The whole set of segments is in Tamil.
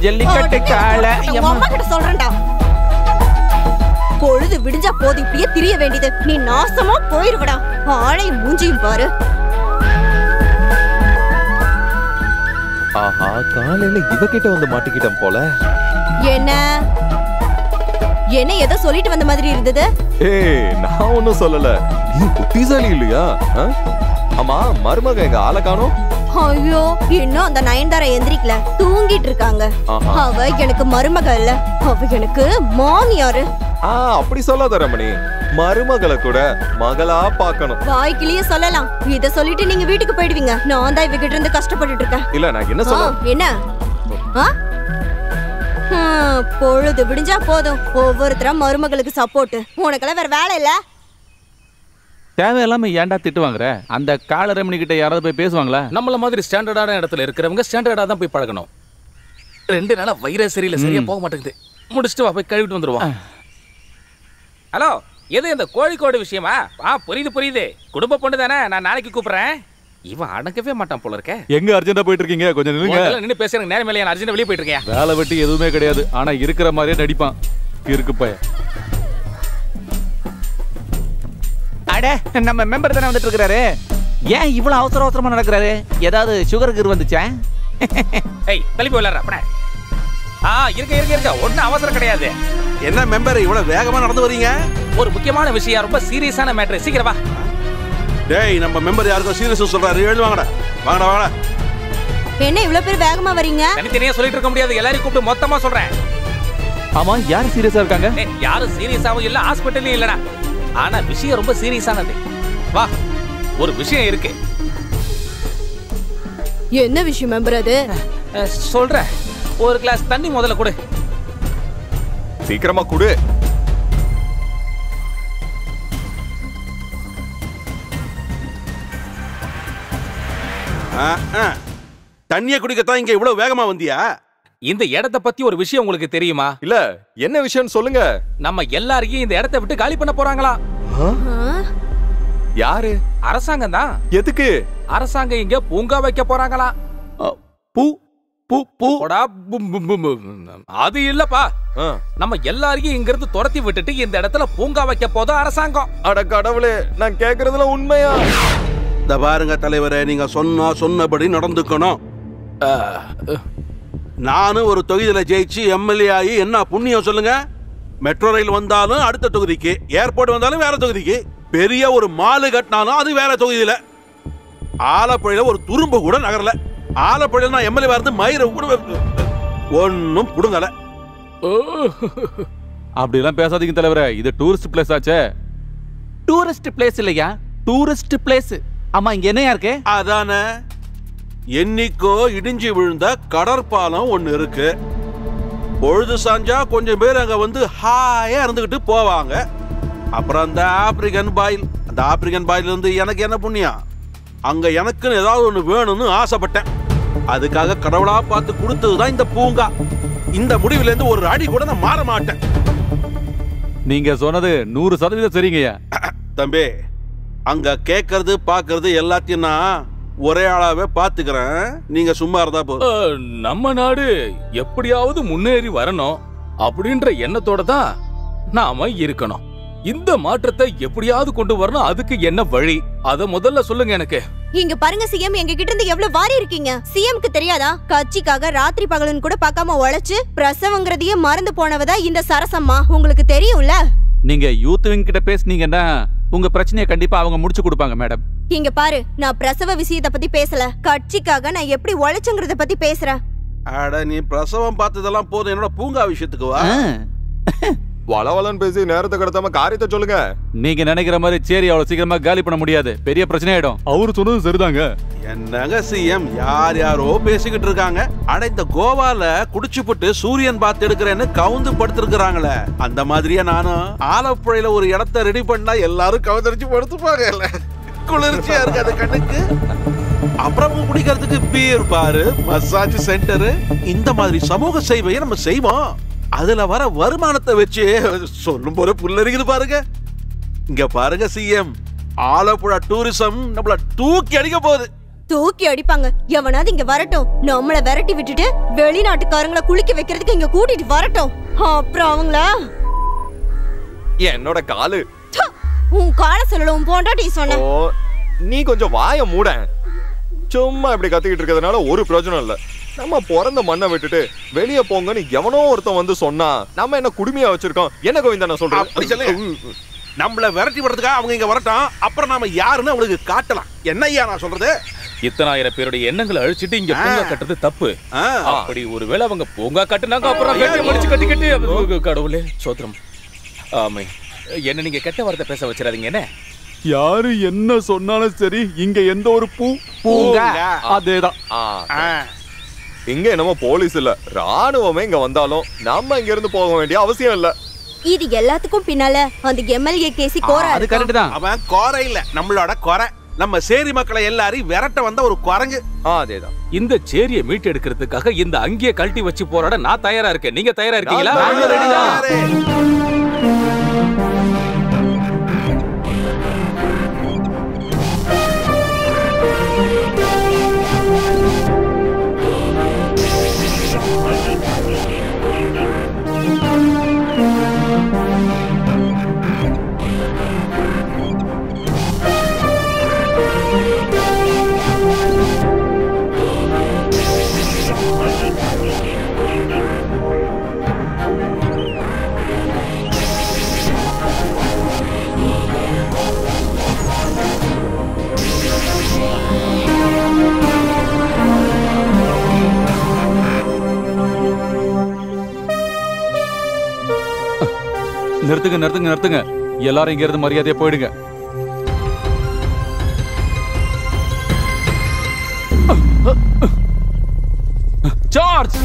ஜல்லிக்கட்டு கால உங்க அம்மா கிட்ட சொல்றேன்டா பொழுது விடிஞ்சா போது இப்படியே திரிய வேண்டியது நீ நாசமா போயிருவடா ஆளை மூஞ்சியும் பாரு ஆஹா காலையில இவகிட்ட வந்து மாட்டிக்கிட்டேன் போல என்ன என்ன ஏதோ சொல்லிட்டு வந்த மாதிரி இருந்தது ஏய் நான் ஒன்னும் சொல்லல நீ புத்திசாலி இல்லையா ஆ? ஆமா மருமக எங்க ஆளை காணோம் ஐயோ இன்னும் அந்த நயன்தாரா எந்திரிக்கல தூங்கிட்டு இருக்காங்க ஆஹா. அவ எனக்கு மருமக இல்ல அவ எனக்கு மாமியாரு ஆ அப்படி சொல்லாத ரமணி மருமகளை கூட மகளா பார்க்கணும் வாய்க்கிலேயே சொல்லலாம் இத சொல்லிட்டு நீங்க வீட்டுக்கு போயிடுவீங்க நான் தான் இவகிட்ட இருந்து கஷ்டப்பட்டுட்டு இருக்கேன் இல்ல நான் என்ன ஆ, சொல்ல என்ன ஆ? ஹம், பொழுது விடிஞ்சா போதும் ஒவ்வொருத்தரா மருமகளுக்கு சப்போர்ட் உனக்கெல்லாம் வேற வேலை இல்ல தேவையில்லாம ஏன்டா திட்டு வாங்குற அந்த கால ரமணி கிட்ட யாராவது போய் பேசுவாங்களா நம்மள மாதிரி ஸ்டாண்டர்டான இடத்துல இருக்கிறவங்க ஸ்டாண்டர்டா தான் போய் பழகணும் ரெண்டு நாளா வைரஸ் சரியில்லை சரியா போக மாட்டேங்குது முடிச்சுட்டு வா போய் கழுவிட்டு வந்துருவோம் ஹலோ எது இந்த கோழிக்கோடு விஷயமா ஆ புரியுது புரியுது குடும்ப பொண்ணு தானே நான் நாளைக்கு கூப்பிடுறேன் இவன் அடங்கவே மாட்டான் போல இருக்க எங்க அர்ஜென்டா போயிட்டு இருக்கீங்க கொஞ்சம் நில்லுங்க நின்று பேச எனக்கு நேரம் இல்லையா அர்ஜென்ட் வெளியே போயிட்டு இருக்கேன் வேலை வெட்டி எதுவுமே கிடையாது ஆனா இருக்கிற மாதிரியே நடிப்பான் இருக்கு பையன் அட நம்ம மெம்பர் தானே வந்துட்டு இருக்காரு ஏன் இவ்வளவு அவசர அவசரமா நடக்கிறாரு ஏதாவது சுகர் கிர் வந்துச்சா ஏய் தள்ளி விளையாடுற அப்பட ஆ இருக்க இருக்க இருக்க ஒன்றும் அவசரம் கிடையாது என்ன மெம்பர் இவ்வளவு வேகமா நடந்து வரீங்க ஒரு முக்கியமான விஷயம் ரொம்ப சீரியஸான மேட்ரு சீக்கிரம் வா டேய் நம்ம மெம்பர் யாருக்கோ சீரியஸ் சொல்றாரு எழுந்து வாங்கடா வாங்கடா வாங்கடா என்ன இவ்வளவு பேர் வேகமா வரீங்க தனித்தனியா சொல்லிட்டு இருக்க முடியாது எல்லாரையும் கூப்பிட்டு மொத்தமா சொல்றேன் ஆமா யார் சீரியஸா இருக்காங்க ஏய், யாரும் சீரியஸாவும் இல்ல ஹாஸ்பிட்டல்லயும் இல்லடா ஆனா விஷயம் ரொம்ப சீரியஸானது வா ஒரு விஷயம் இருக்கு என்ன விஷயம் மெம்பர் அது அஹ், சொல்றேன் ஒரு கிளாஸ் தண்ணி முதல்ல கொடு சீக்கிரமா குடு ஆ, ஆ. தண்ணிய குடிக்கத்தான் இங்க இவ்வளவு வேகமா வந்தியா இந்த இடத்த பத்தி ஒரு விஷயம் உங்களுக்கு தெரியுமா இல்ல என்ன விஷயம் சொல்லுங்க நம்ம எல்லாரையும் இந்த இடத்த விட்டு காலி பண்ண போறாங்களா யாரு அரசாங்கம் தான் எதுக்கு அரசாங்கம் இங்க பூங்கா வைக்க போறாங்களா பூ பூ பூ போடா, பும், பும், பும், பும். அது இல்லப்பா ஆ. நம்ம எல்லாரையும் இங்க இருந்து துரத்தி விட்டுட்டு இந்த இடத்துல பூங்கா வைக்க போது அரசாங்கம் அட கடவுளே நான் கேக்குறதுல உண்மையா இந்த பாருங்க தலைவரே நீங்க சொன்னா சொன்னபடி நடந்துக்கணும் நானும் ஒரு தொகுதியில ஜெயிச்சு எம்எல்ஏ ஆகி என்ன புண்ணியம் சொல்லுங்க மெட்ரோ ரயில் வந்தாலும் அடுத்த தொகுதிக்கு ஏர்போர்ட் வந்தாலும் வேற தொகுதிக்கு பெரிய ஒரு மாலு கட்டினாலும் அது வேற தொகுதியில ஆலப்புழையில ஒரு துரும்பு கூட நகரல ஆலப்புழையில நான் எம்எல்ஏ இருந்து மயிரை கூட ஒன்னும் புடுங்கல அப்படிலாம் பேசாதீங்க தலைவரே இது டூரிஸ்ட் பிளேஸ் ஆச்சே டூரிஸ்ட் பிளேஸ் இல்லையா டூரிஸ்ட் பிளேஸ் ஆமா இங்க என்னையா இருக்கு அதானே என்னைக்கோ இடிஞ்சு விழுந்த கடற்பாலம் ஒண்ணு இருக்கு பொழுது சாஞ்சா கொஞ்சம் பேர் அங்க வந்து ஹாயா இருந்துகிட்டு போவாங்க அப்புறம் அந்த ஆப்பிரிக்கன் பாயில் அந்த ஆப்பிரிக்கன் பாயில இருந்து எனக்கு என்ன புண்ணியம் அங்க எனக்குன்னு ஏதாவது ஒண்ணு வேணும்னு ஆசைப்பட்டேன் அதுக்காக கடவுளா பார்த்து கொடுத்ததுதான் இந்த பூங்கா இந்த முடிவுல இருந்து ஒரு அடி கூட நான் மாற மாட்டேன் நீங்க சொன்னது நூறு சதவீதம் சரிங்கய்யா தம்பி அங்க கேட்கறது பார்க்கறது எல்லாத்தையும் நான் ஒரே ஆளாவே பாத்துக்கிறேன் நீங்க சும்மா இருந்தா போதும் அஹ், நம்ம நாடு எப்படியாவது முன்னேறி வரணும் அப்படின்ற எண்ணத்தோட தான் நாம இருக்கணும் இந்த மாற்றத்தை எப்படியாவது கொண்டு வரணும் அதுக்கு என்ன வழி அத முதல்ல சொல்லுங்க எனக்கு இங்க பாருங்க சிஎம் எங்க கிட்ட இருந்து எவ்வளவு வாரி இருக்கீங்க சிஎம்க்கு தெரியாதா கட்சிக்காக ராத்திரி பகலுன்னு கூட பார்க்காம உழைச்சு பிரசவங்கிறதையே மறந்து போனவதா இந்த சரசம்மா உங்களுக்கு தெரியும்ல நீங்க யூத் விங் கிட்ட பேசுனீங்கன்னா உங்க பிரச்சனையை கண்டிப்பா அவங்க முடிச்சு கொடுப்பாங்க மேடம் இங்க பாரு நான் பிரசவ விஷயத்தை பத்தி பேசல கட்சிக்காக நான் எப்படி உழைச்சுங்கிறத பத்தி பேசுறேன் அட நீ பிரசவம் பார்த்ததெல்லாம் போதும் என்னோட பூங்கா விஷயத்துக்கு வா வளவலன்னு பேசி நேரத்தை கடத்தாம காரியத்தை சொல்லுங்க நீங்க நினைக்கிற மாதிரி சேரி அவ்வளவு சீக்கிரமா காலி பண்ண முடியாது பெரிய பிரச்சனை ஆயிடும் அவரு சொன்னது சரிதாங்க என்னங்க சிஎம் யார் யாரோ பேசிக்கிட்டு இருக்காங்க அட இந்த கோவால குடிச்சுப்புட்டு சூரியன் பார்த்து எடுக்கிறேன்னு கவுந்து படுத்திருக்கிறாங்களே அந்த மாதிரியே நானும் ஆலப்புழையில ஒரு இடத்த ரெடி பண்ணா எல்லாரும் கவுந்தரிச்சு படுத்துப்பாங்க குளிர்ச்சியா இருக்கு அது கண்ணுக்கு அப்புறம் குடிக்கிறதுக்கு பீர் பாரு மசாஜ் சென்டர் இந்த மாதிரி சமூக சேவையை நம்ம செய்வோம் அதுல வர வருமானத்தை வச்சு சொல்லும் போது புல்லரிக்குது பாருங்க இங்க பாருங்க சிஎம் ஆலப்புழா டூரிசம் நம்மள தூக்கி அடிக்க போகுது தூக்கி அடிப்பாங்க எவனாவது இங்க வரட்டும் நம்மள விரட்டி விட்டுட்டு வெளிநாட்டுக்காரங்கள குளிக்க வைக்கிறதுக்கு இங்க கூட்டிட்டு வரட்டும் அப்புறம் அவங்கள என்னோட காலு ச்ச! உன் கால சொல்லல உன் பொண்டாட்டி சொன்ன ஓ நீ கொஞ்சம் வாய மூட சும்மா இப்படி கத்திக்கிட்டு இருக்கிறதுனால ஒரு பிரயோஜனம் இல்ல நம்ம பிறந்த மண்ணை விட்டுட்டு வெளிய போங்கன்னு எவனோ ஒருத்தன் வந்து சொன்னா நம்ம என்ன குடுமையா வச்சிருக்கோம் என்ன கோவிந்தா நான் அப்படி சொல்றேன் சொல்லு நம்மள விரட்டி விடுறதுக்காக அவங்க இங்க வரட்டும் அப்புறம் நாம யாருன்னு அவங்களுக்கு காட்டலாம் என்ன ஐயா நான் சொல்றது இத்தனாயிரம் பேருடைய எண்ணங்களை அழிச்சிட்டு இங்க ஆ. பூங்கா கட்டுறது தப்பு ஆ. அப்படி ஒருவேளை அவங்க பூங்கா கட்டுனாங்க அப்புறம் வேட்டியை மடிச்சு கட்டி கட்டி அது கடவுளே சோத்திரம் ஆமை என்ன நீங்க கெட்ட வார்த்தை பேச வச்சிடாதீங்க என்ன யாரு என்ன சொன்னாலும் சரி இங்க எந்த ஒரு பூ பூங்கா. அதேதான் ஆ, ஆ. இங்க என்னமோ போலீஸ் இல்ல ராணுவமே இங்க வந்தாலும் நம்ம இங்க இருந்து போக வேண்டிய அவசியம் இல்ல இது எல்லாத்துக்கும் பின்னால அந்த எம்எல்ஏ கேசி கோரா அது கரெக்ட் தான் அவன் குறை இல்ல நம்மளோட குறை நம்ம சேரி மக்களை எல்லாரையும் விரட்ட வந்த ஒரு குரங்கு ஆ, அதேதான் இந்த சேரியை மீட்டு எடுக்கிறதுக்காக இந்த அங்கேயே கழட்டி வச்சு போராட நான் தயாரா இருக்கேன் நீங்க தயாரா இருக்கீங்களா நாங்க ready தான். யாரு? நிறுத்துங்க நிறுத்துங்க நிறுத்துங்க எல்லாரும் இங்க இருந்து மரியாதையா போயிடுங்க சார்ஜ்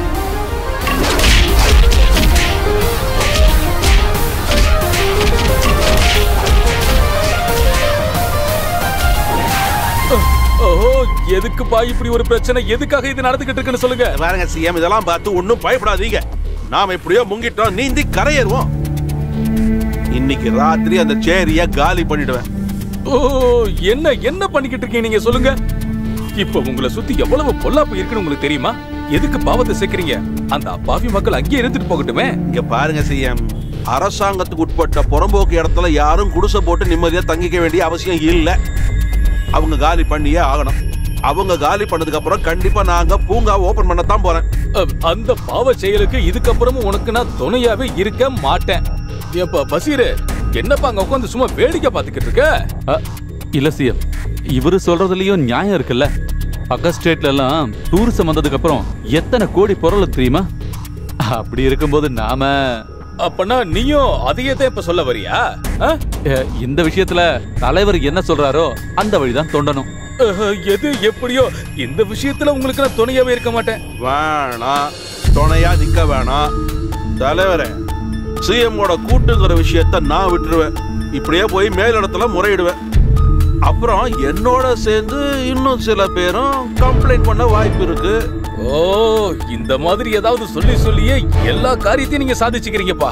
ஓ எதுக்குப்பா இப்படி ஒரு பிரச்சனை எதுக்காக இது நடந்துகிட்டு இருக்குன்னு சொல்லுங்க இத பாருங்க சிஎம் இதெல்லாம் பார்த்து ஒண்ணும் பயப்படாதீங்க நாம எப்படியோ முங்கிட்டோம் நீந்தி கரையேறுவோம் இன்னைக்கு ராத்திரி அந்த சேரிய காலி பண்ணிடுவேன் ஓ என்ன என்ன பண்ணிக்கிட்டு இருக்கீங்க நீங்க சொல்லுங்க இப்ப உங்களை சுத்தி எவ்வளவு பொல்லாப்பு இருக்குன்னு உங்களுக்கு தெரியுமா எதுக்கு பாவத்தை சேர்க்கறீங்க அந்த அப்பாவி மக்கள் அங்கேயே இருந்துட்டு போகட்டுமே இங்க பாருங்க சிஎம் அரசாங்கத்துக்கு உட்பட்ட புறம்போக்கு இடத்துல யாரும் குடிசை போட்டு நிம்மதியா தங்கிக்க வேண்டிய அவசியம் இல்ல அவங்க காலி பண்ணியே ஆகணும் அவங்க காலி பண்ணதுக்கு அப்புறம் கண்டிப்பா நாங்க பூங்கா ஓபன் பண்ணத்தான் போறேன் அ- அந்த பாவ செயலுக்கு இதுக்கப்புறமும் உனக்கு நான் துணையாவே இருக்க மாட்டேன் ஏப்பா பசீரு என்னப்பா அங்க உட்காந்து சும்மா வேடிக்கை பார்த்துக்கிட்டு இருக்க அ, இல்ல சிஎம் இவரு சொல்றதுலயும் நியாயம் இருக்குல்ல பக்க ஸ்டேட்ல எல்லாம் டூரிசம் வந்ததுக்கு அப்புறம் எத்தனை கோடி பொருள் தெரியுமா அப்படி இருக்கும்போது நாம அப்பனா நீயும் அதையே தான் இப்ப சொல்ல வரியா ஆ? அ, இந்த விஷயத்துல தலைவர் என்ன சொல்றாரோ அந்த வழிதான் தோண்டணும் அஹ், எது எப்படியோ இந்த விஷயத்துல உங்களுக்கு நான் துணையாவே இருக்க மாட்டேன் வேணாம் துணையா நிக்க வேணாம் தலைவரே சிஎம்மோட கூட்டுங்கிற விஷயத்த நான் விட்டுருவேன் இப்படியே போய் மேலிடத்துல முறையிடுவேன் அப்புறம் என்னோட சேர்ந்து இன்னும் சில பேரும் கம்ப்ளைண்ட் பண்ண வாய்ப்பு இருக்கு ஓ இந்த மாதிரி ஏதாவது சொல்லி சொல்லியே எல்லா காரியத்தையும் நீங்க சாதிச்சுக்கிறீங்கப்பா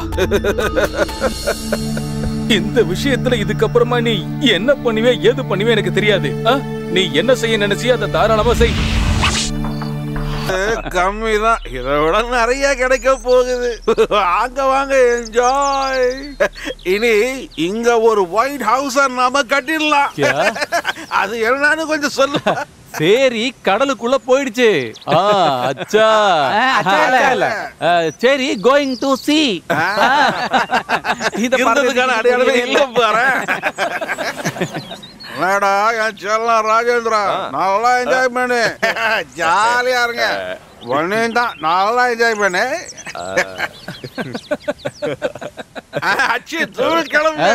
இந்த விஷயத்துல இதுக்கப்புறமா நீ என்ன பண்ணுவே ஏது பண்ணுவே எனக்கு தெரியாது ஆ? நீ என்ன செய்ய நினைச்சியோ அதை தாராளமா செய் கம்மி தான் இதை விட நிறைய கிடைக்க போகுது வாங்க வாங்க என்ஜாய் இனி இங்க ஒரு ஒயிட் ஹவுஸ் நாம கட்டிடலாம் யா? அது என்னன்னு கொஞ்சம் சொல்லு சரி கடலுக்குள்ள போயிடுச்சு ஆ, அச்சா ஆ, அச்சா இல்ல. ஆ, சரி கோயிங் டு சி இருந்ததுக்கான அடையாளமே இல்ல பாரு என்னடா என் செல்லம் ராஜேந்திரா நல்லா என்ஜாய் பண்ணு ஜாலியா இருங்க ஒன்னையும் தான் நல்லா என்ஜாய் பண்ணு அச்சு தூள் கிளம்பு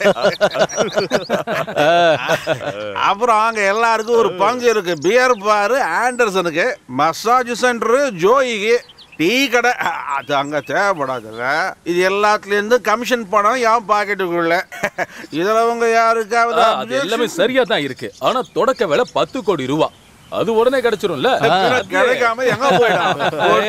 அப்புறம் அங்க எல்லாருக்கும் ஒரு பங்கு இருக்கு பியர் பாரு ஆண்டர்சனுக்கு மசாஜ் சென்டர் ஜோயிக்கு டீ கடை அ- அது அங்க தேவைப்படாதுல்ல இது எல்லாத்துல இருந்து கமிஷன் பணம் என் பாக்கெட்டுக்குள்ள இதுல உங்க யாருக்காவது ஆ, அது எல்லாமே சரியா தான் இருக்கு ஆனா தொடக்க விலை பத்து கோடி ரூபா அது உடனே கிடைச்சிரும்ல பின்ன கிடைக்காம எங்க போயிடும்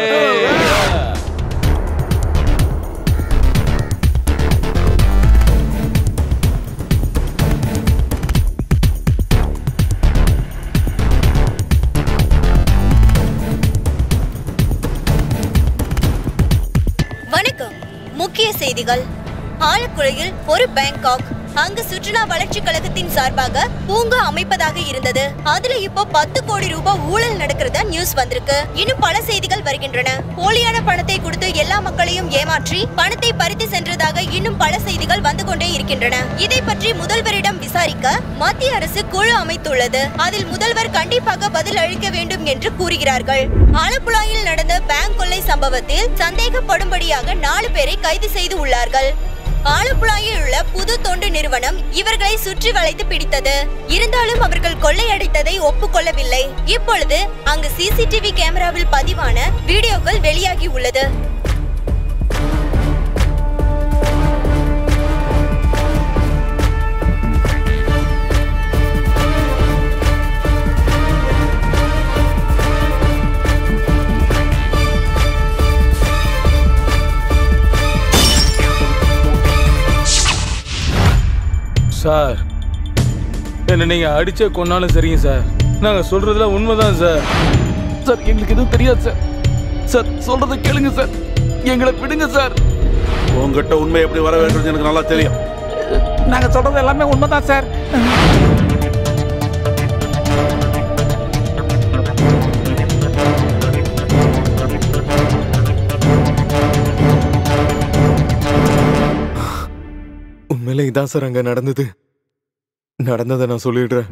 செய்திகள் ஆலக்குழையில் ஒரு பேங்காக் அங்கு சுற்றுலா வளர்ச்சி கழகத்தின் சார்பாக பூங்கா அமைப்பதாக இருந்தது அதுல இப்போ பத்து கோடி ரூபாய் ஊழல் நடக்கிறதா நியூஸ் வந்திருக்கு இன்னும் பல செய்திகள் வருகின்றன போலியான பணத்தை கொடுத்து எல்லா மக்களையும் ஏமாற்றி பணத்தை பறித்து சென்றதாக இன்னும் பல செய்திகள் வந்து கொண்டே இருக்கின்றன இதை பற்றி முதல்வரிடம் விசாரிக்க மத்திய அரசு குழு அமைத்துள்ளது அதில் முதல்வர் கண்டிப்பாக பதில் அளிக்க வேண்டும் என்று கூறுகிறார்கள் ஆலப்புழாயில் நடந்த பேங்க் கொள்ளை சம்பவத்தில் சந்தேகப்படும்படியாக நாலு பேரை கைது செய்து உள்ளார்கள் ஆலப்புழாயில் உள்ள புது தொண்டு நிறுவனம் இவர்களை சுற்றி வளைத்து பிடித்தது இருந்தாலும் அவர்கள் கொள்ளையடித்ததை ஒப்புக்கொள்ளவில்லை இப்பொழுது அங்கு சிசிடிவி கேமராவில் பதிவான வீடியோக்கள் வெளியாகி உள்ளது சார் என்ன நீங்க அடிச்சே கொன்னாலும் சரிங்க சார் நாங்க சொல்றதுல உண்மைதான் சார் சார் எங்களுக்கு எதுவும் தெரியாது சார் சார் சொல்றதை கேளுங்க சார் எங்களை விடுங்க சார் உங்ககிட்ட உண்மை எப்படி வர வேண்டும் எனக்கு நல்லா தெரியும் நாங்க சொல்றது எல்லாமே உண்மைதான் சார் உண்மையிலே இதான் சார் அங்க நடந்தது நடந்ததை நான் சொல்லிடுறேன்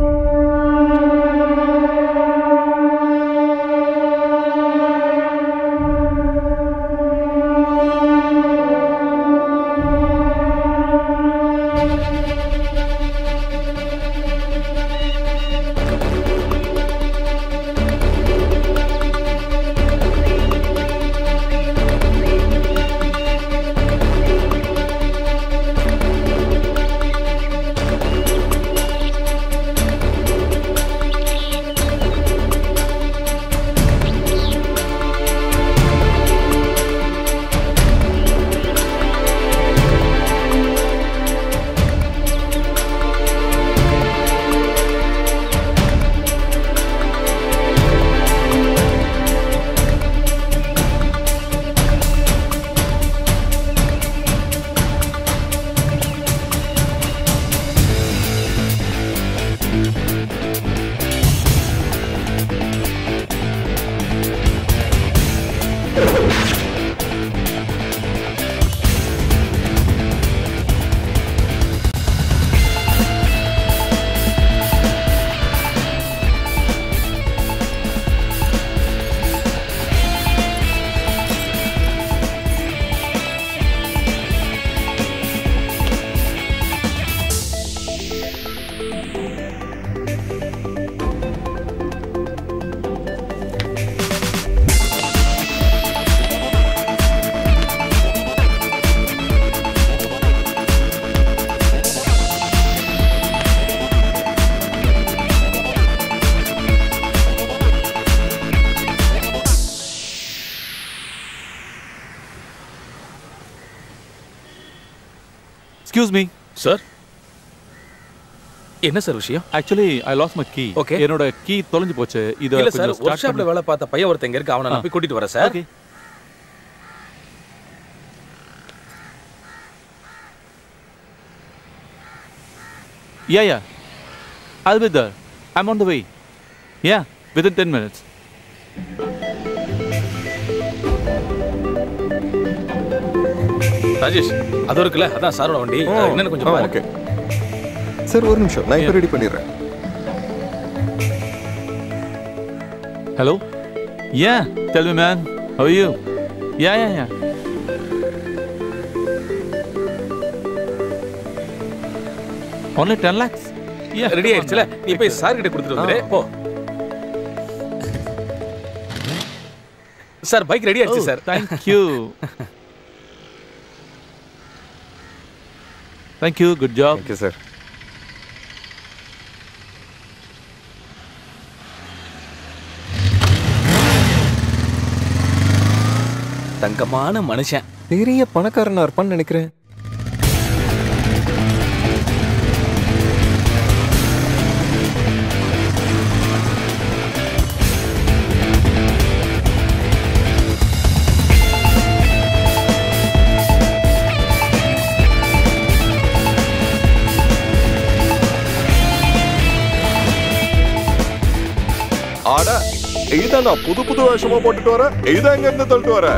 எக்ஸ்கியூஸ் மீ சார் என்ன சார் விஷயம் actually I lost my key Okay. என்னோட கீ தொலைஞ்சு போச்சு இது இல்ல சார் கொஞ்சம் ஒர்க் start ஷாப்ல வேலை பார்த்த பையன் ஒருத்தங்க இருக்கு அவனை நான் போய் கூட்டிட்டு வரேன் sir Okay. Yeah, yeah. I'll be there. I'm on the way. Yeah, within 10 minutes. Rajesh அது இருக்குல்ல அதான் சாரோட வண்டி அது என்னன்னு கொஞ்சம் பாருங்க ஓகே சார் ஒரு நிமிஷம் நான் இப்போ ரெடி பண்ணிடுறேன் Hello? Yeah, tell me, man. How are you? Yeah, yeah, yeah. Only 10 lakhs? Yeah. Ready come on, ஆயிடுச்சுல man. நீ போய் சார் கிட்ட கொடுத்துட்டு வந்துரு போ சார் பைக் ரெடி ஆயிடுச்சு Oh, sir Thank you. Thank you. Good job. Okay sir தங்கமான மனுஷன் பெரிய பணக்காரனா இருப்பான்னு நினைக்கிறேன் இதை நான் புது புது வேஷமா போட்டுட்டு வரேன் இதை எங்க இருந்து தள்ளிட்டு வர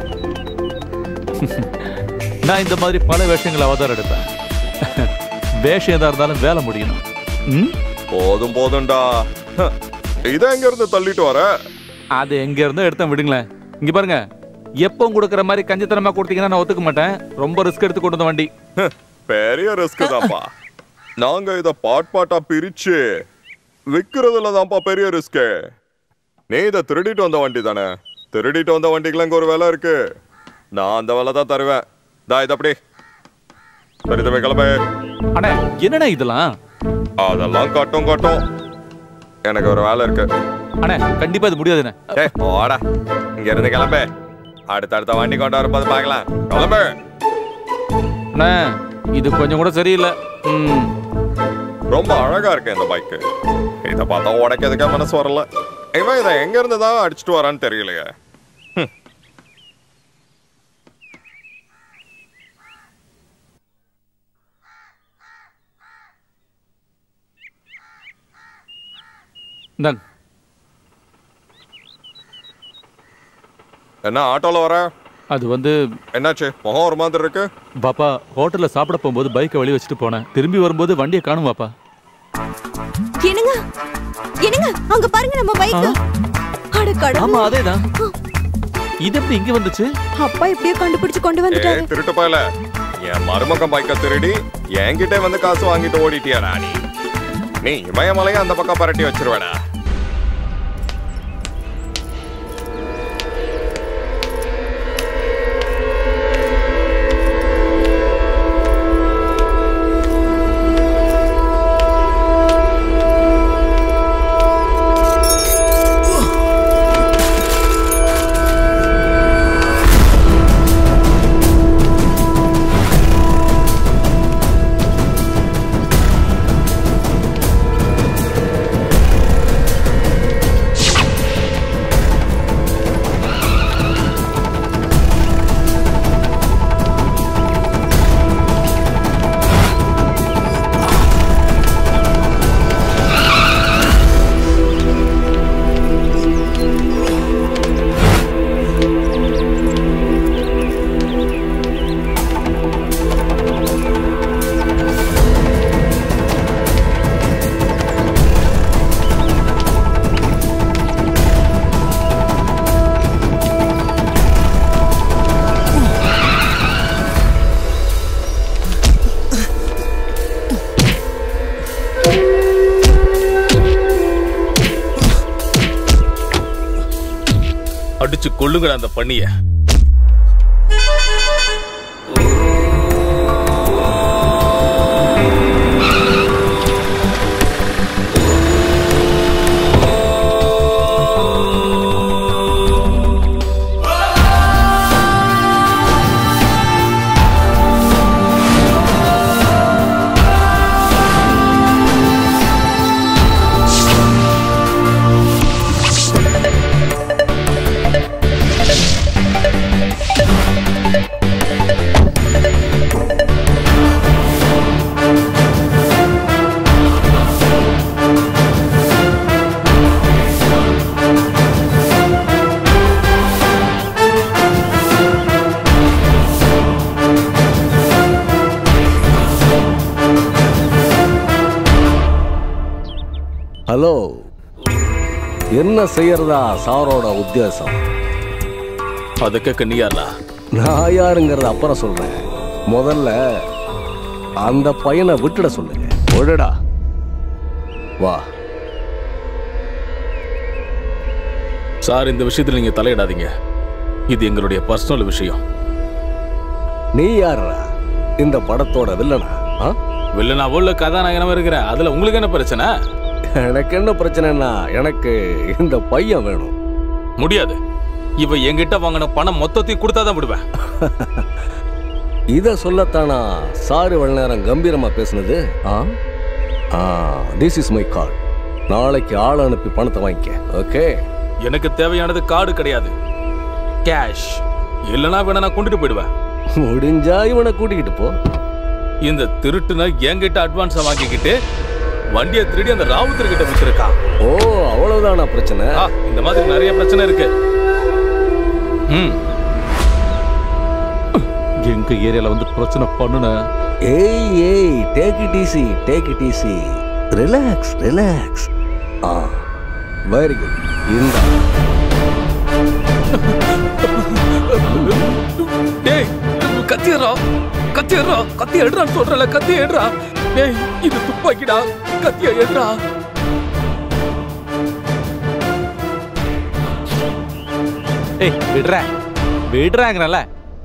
நான் இந்த மாதிரி பல வேஷங்கள் அவதாரம் எடுப்பேன் வேஷம் எதா இருந்தாலும் வேலை முடியணும் ம்? போதும் போதும்டா ஹ, இதை எங்க இருந்து தள்ளிட்டு வர அது எங்க இருந்தோ எடுத்தேன் விடுங்களேன் இங்க பாருங்க எப்பவும் கொடுக்குற மாதிரி கஞ்சத்தனமா கொடுத்தீங்கன்னா நான் ஒத்துக்க மாட்டேன் ரொம்ப ரிஸ்க் எடுத்து கொண்டு வந்த வண்டி ஹ, பெரிய ரிஸ்க் தான்ப்பா நாங்க இத பாட் பாட்டா பிரிச்சு விக்கிறதுல தான்ப்பா பெரிய ரிஸ்க் நீ இதை திருடிட்டு வந்த வண்டி தானே திருடிட்டு வந்த வண்டிக்கெல்லாம் இங்க ஒரு விலை இருக்கு நான் அந்த விலை தான் தருவேன் தா இது அப்படி சரி தம்பி கிளம்பு அண்ணே என்னண்ணே இதெல்லாம் அதெல்லாம் காட்டும் காட்டும் எனக்கு ஒரு வேலை இருக்கு அண்ணே கண்டிப்பா இது முடியாதுண்ணே ஏய் ஓடா இங்க இருந்து கிளம்பு அடுத்த அடுத்த வண்டி கொண்டு வரும்போது பார்க்கலாம் கிளம்பு அண்ணே இது கொஞ்சம் கூட சரியில்லை ம் ரொம்ப அழகா இருக்கு இந்த பைக் இத பார்த்தா உடைக்கிறதுக்கே மனசு வரல இவன் இதை எங்க இருந்து தான் அடிச்சிட்டு வரான்னு தெரியலையே ஹம். இந்தாங்க என்ன ஆட்டோல வர அது வந்து என்னாச்சு முகம் ஒரு மாதிரி இருக்கு பாப்பா ஹோட்டல்ல சாப்பிட போகும்போது பைக்கை வெளிய வச்சுட்டு போனேன் திரும்பி வரும்போது வண்டியை காணும் பாப்பா என்னங்க என்னங்க அங்க பாருங்க நம்ம பைக் அட ஆமா கடவுளே அதேதான் இது எப்படி இங்க வந்துச்சு அப்பா எப்படியோ கண்டுபிடிச்சு கொண்டு வந்துட்டாரு ஏய் திருட்டு போயல என் மருமகன் பைக்கை திருடி என்கிட்ட வந்து காசு வாங்கிட்டு ஓடிட்டியாடா நீ நீ இமயமலையை அந்த பக்கம் பரட்டி வச்சிருவேடா அடிச்சு கொள்ளுங்கடா அந்த பண்ணிய ஹலோ என்ன செய்யறதா சாரோட உத்தேசம் அதுக்கு நீ யாரா நான் யாருங்கிறத அப்புறம் சொல்றேன் முதல்ல அந்த பையனை விட்டுட சொல்லுங்க விடுடா வா சார் இந்த விஷயத்துல நீங்க தலையிடாதீங்க இது எங்களுடைய பர்சனல் விஷயம் நீ யாருடா இந்த படத்தோட வில்லனா ஆ? வில்லனா உள்ள கதாநாயகனமா இருக்கிறேன் அதுல உங்களுக்கு என்ன பிரச்சனை எனக்கு என்ன பிரச்சனைன்னா எனக்கு இந்த பையன் வேணும் முடியாது இவ என்கிட்ட வாங்கின பணம் மொத்தத்தையும் கொடுத்தாதான் விடுவேன் இத சொல்லத்தானா சாரு இவ்வளவு நேரம் கம்பீரமா பேசுனது ah ah this is my card நாளைக்கு ஆள் அனுப்பி பணத்தை வாங்கிக்க ஓகே எனக்கு தேவையானது கார்டு கிடையாது கேஷ் இல்லனா வேணா நான் கொண்டுட்டு போயிடுவேன் முடிஞ்சா இவனை கூட்டிக்கிட்டு போ இந்த திருட்டுன என்கிட்ட அட்வான்ஸை வாங்கிக்கிட்டு வண்டியை திருடி அந்த ராவுத்தர் கிட்ட வித்துருக்கா ஓ அவ்வளவுதானா பிரச்சனை ஆ, இந்த மாதிரி நிறைய பிரச்சனை இருக்கு ம் எங்க ஏரியால வந்து பிரச்சனை பண்ணுன ஏய் ஏய் take it easy take it easy relax relax ah very good இந்த டேய் கத்தி எடுறா கத்தி எடுறா கத்தி எடுறான்னு சொல்றல கத்தி எடுறா டேய் இது துப்பாக்கிடா கத்திய எடுறா ஏய் விடுற விடுறாங்கிறல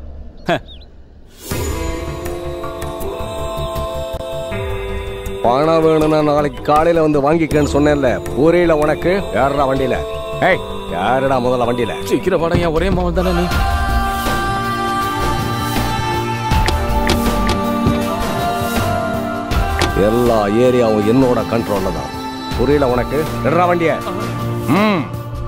பணம் வேணும்னா நாளைக்கு காலையில வந்து வாங்கிக்கன்னு சொன்னேன்ல புரியல உனக்கு யாருடா வண்டியில ஏய் யாருடா முதல்ல வண்டியில சீக்கிரம் வாடா என் ஒரே மாவன் தானே நீ எல்லா ஏரியாவும் என்னோட கண்ட்ரோல்ல தான் புரியல உனக்கு எடுறா வண்டிய ம்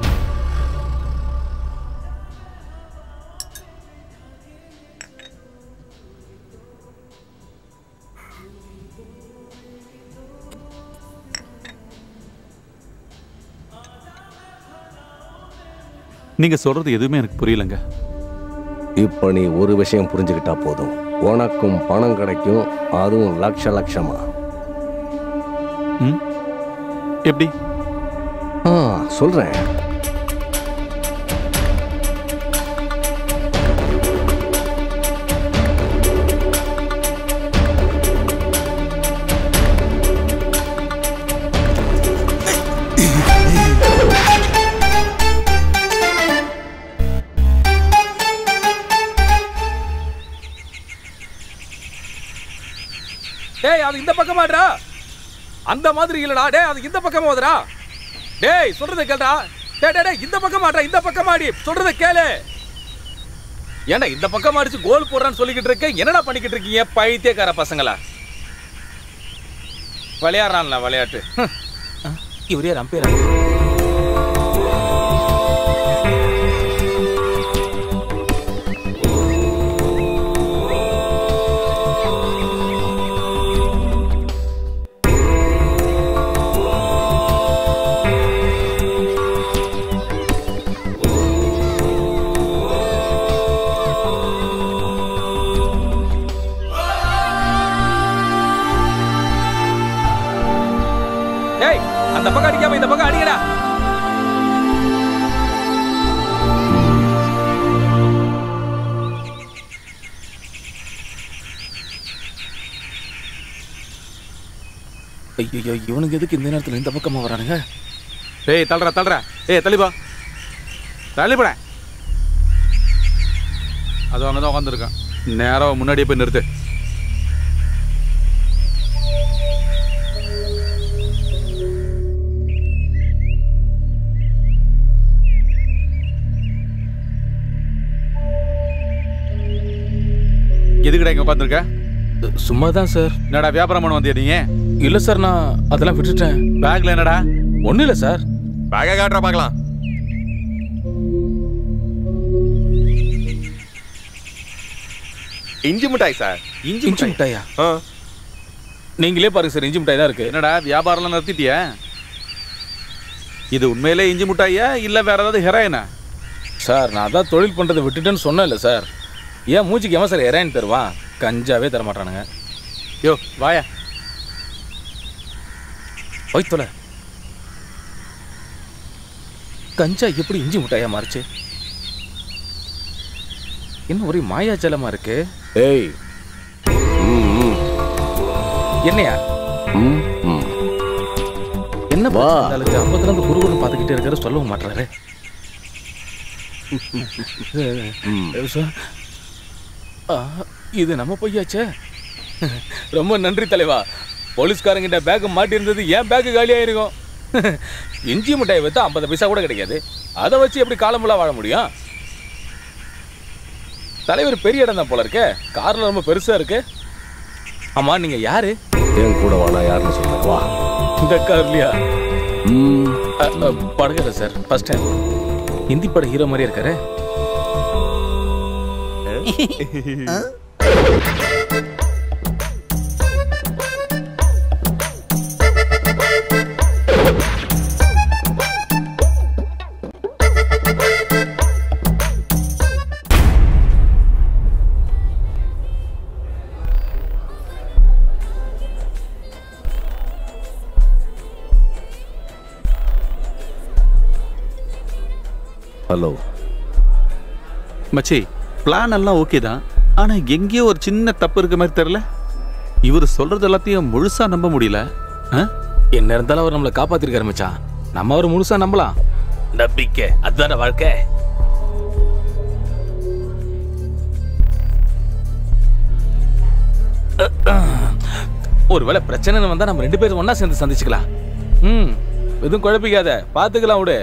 நீங்க சொல்றது எதுவுமே எனக்கு புரியலங்க இப்போ நீ ஒரு விஷயம் புரிஞ்சுக்கிட்டா போதும் உனக்கும் பணம் கிடைக்கும் அதுவும் லட்ச லட்சமா ம் எப்படி ஆ சொல்றேன் டேய் அது இந்த பக்கமாடா அந்த மாதிரி இல்லடா டேய் அது இந்த பக்கமா வருடா டேய் சொல்றத கேளுடா டேய் டேய், டேய் இந்த பக்கமாடா இந்த பக்கமாடி சொல்றத கேளு ஏன்டா இந்த பக்கம் அடிச்சு கோல் போடுறான்னு சொல்லிக்கிட்டு இருக்க என்னடா பண்ணிக்கிட்டு இருக்கீங்க பைத்தியக்கார பசங்களா விளையாடுறான்ல விளையாட்டு ஹம். இவர் யார் அம்பேரா டேய் அந்த பக்கம் அடிக்காம இந்த பக்கம் அடிக்கடா ஐயோ இவனுக்கு எதுக்கு இந்த நேரத்துல இந்த பக்கமா வரானுங்க ஏய் தள்ளுறா தள்ளுறா ஏய் தள்ளிப்பா தள்ளிப்பட அது அங்கே தான் உட்காந்துருக்கான் நேராக முன்னாடியே போய் நிறுத்து எதுக்குடா இங்க உட்காந்துருக்க சும்மா தான் சார் என்னடா வியாபாரம் பண்ண வந்தியா நீங்க இல்ல சார் நான் அதெல்லாம் விட்டுட்டேன் பேக்ல என்னடா ஒண்ணும் இல்ல சார் பேக காட்டுறா பார்க்கலாம் இஞ்சி மிட்டாய் சார் இஞ்சி இஞ்சி மிட்டாய் மிட்டாயா ஆ நீங்களே பாருங்க சார் இஞ்சி மிட்டாய் தான் இருக்கு என்னடா வியாபாரம்லாம் நிறுத்திட்டியா இது உண்மையிலே இஞ்சி மிட்டாயா இல்ல வேற ஏதாவது ஹெராயினா சார் நான் அதான் தொழில் பண்றதை விட்டுட்டேன்னு சொன்னேன்ல சார் ஏன் மூச்சுக்கு எவன் சார் எராயின் தருவான் கஞ்சாவே தர மாட்டானுங்க யோ வாயா போய் தொலை கஞ்சா எப்படி இஞ்சி மிட்டாயா மாறுச்சு என்ன ஒரே மாயாஜலமா இருக்கு ஏய் ம், ம், என்னையா ம், ம். என்ன வா. பிரச்சனை அப்பத்துல இருந்து குருகுரு பார்த்துக்கிட்டே இருக்காரு சொல்லவும் மாட்டாரு இது நம்ம பொய்யாச்சே ரொம்ப நன்றி தலைவா போலீஸ்காரங்கிட்ட பேக் மாட்டி இருந்தது ஏன் பேக் காலியாயிருக்கும் இஞ்சி மிட்டாய் வைத்து ஐம்பது பைசா கூட கிடைக்காது அதை வச்சு எப்படி காலமுள்ளா வாழ முடியும் தலைவர் பெரிய இடம் தான் போல இருக்கே கார்ல ரொம்ப பெருசா இருக்கு ஆமா நீங்க யாரு என் கூட வா நான் யாருன்னு சொல்றேன் வா இந்த கார்லயா ம், படகல சார் ஃபர்ஸ்ட் டைம் ஹிந்தி பட ஹீரோ மாதிரி இருக்காரு ஹலோ மச்சி பிளான் எல்லாம் ஓகே தான் ஆனா எங்கேயோ ஒரு சின்ன தப்பு இருக்க மாதிரி தெரியல இவர் சொல்றது எல்லாத்தையும் முழுசா நம்ப முடியல ஆ? என்ன இருந்தாலும் அவர் நம்மளை காப்பாத்திருக்காரு மச்சான் நம்ம அவர் முழுசா நம்பலாம் நம்பிக்கை அதுதான வாழ்க்கை ஒருவேளை பிரச்சனைன்னு வந்தா நம்ம ரெண்டு பேரும் ஒண்ணா சேர்ந்து சந்திச்சுக்கலாம் ம் எதுவும் குழப்பிக்காத பாத்துக்கலாம் விடு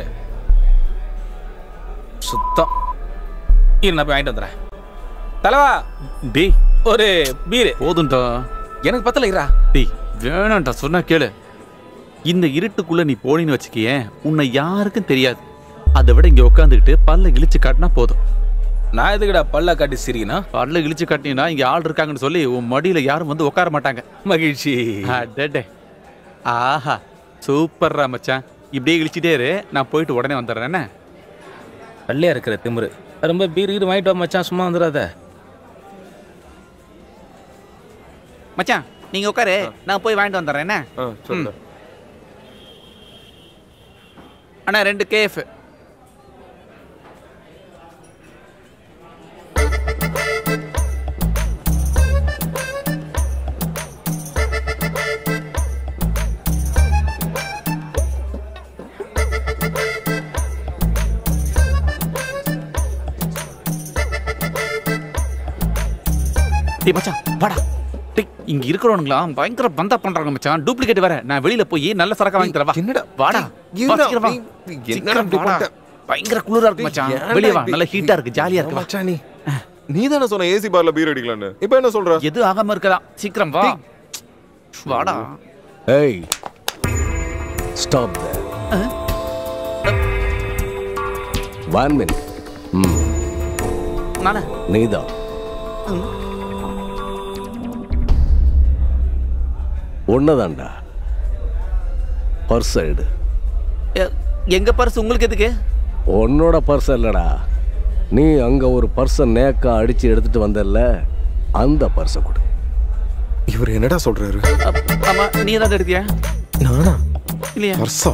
சுத்தம் இரு நான் போய் வாங்கிட்டு வந்துடுறேன் தலைவா டேய் ஒரு பீரு போதும்டா எனக்கு பத்தல இரா டேய் வேணாம்டா சொன்னா கேளு இந்த இருட்டுக்குள்ள நீ போனீன்னு வச்சுக்கியேன் உன்னை யாருக்கும் தெரியாது அதை விட இங்க உட்காந்துக்கிட்டு பல்ல இழிச்சு காட்டினா போதும் நான் எதுக்குடா பல்ல காட்டி சிரினா பல்ல இழிச்சு காட்டினா இங்க ஆள் இருக்காங்கன்னு சொல்லி உன் மடியில யாரும் வந்து உட்கார மாட்டாங்க மகிழ்ச்சி அடடே ஆஹா சூப்பர்ரா மச்சான் இப்படியே இழிச்சிட்டே இரு நான் போயிட்டு உடனே வந்துடுறேன் என்ன வெள்ளையா இருக்கிற திமிரு ரொம்ப பீர் கீர் வாங்கிட்டு வா மச்சான் சும்மா வந்துடாத மச்சான் நீங்க உட்காரு நான் போய் வாங்கிட்டு வந்துடுறேன் என்ன ஆ, சொல்லு. அண்ணா ரெண்டு கேஃப் டேய் மச்சான் வாடா டேய் இங்க இருக்கிறவனுங்களாம் பயங்கர பந்தா பண்றாங்க மச்சான் டூப்ளிகேட் வேற நான் வெளியில போய் நல்ல சரக்கா வாங்கி தரவா என்னடா? வாடா டேய், வா, இருடா, சீக்கிரம் வா. டேய், டேய், என்னடா சீக்கிரம் இப்படி வாடா. பண்ணிட்ட? பயங்கர குளிரா இருக்கு மச்சான் ஏன்டா வெளிய வா இப்படி? நல்ல ஹீட்டா இருக்கு ஜாலியா இருக்கு வா மச்சான் நீ நீ தானே சொன்ன ஏசி பார்ல பீர் அடிக்கலான்னு இப்போ என்ன சொல்ற எது ஆகாம இருக்கலாம் சீக்கிரம் வா வாடா ஏய் ஸ்டாப் ஒன் மினிட் ம் நானே நீதான் ஒன்னதான்டா பர்ஸ் எடு எ- எங்க பர்ஸ் உங்களுக்கு எதுக்கு உன்னோட பர்ஸ் இல்லடா நீ அங்க ஒரு பர்ஸை நேக்கா அடிச்சு எடுத்துட்டு வந்தல்ல அந்த பர்ஸை கொடு இவர் என்னடா சொல்றாரு அப்- ஆமா நீ ஏதாவது எடுத்தியா நானா இல்லையா பர்ஸா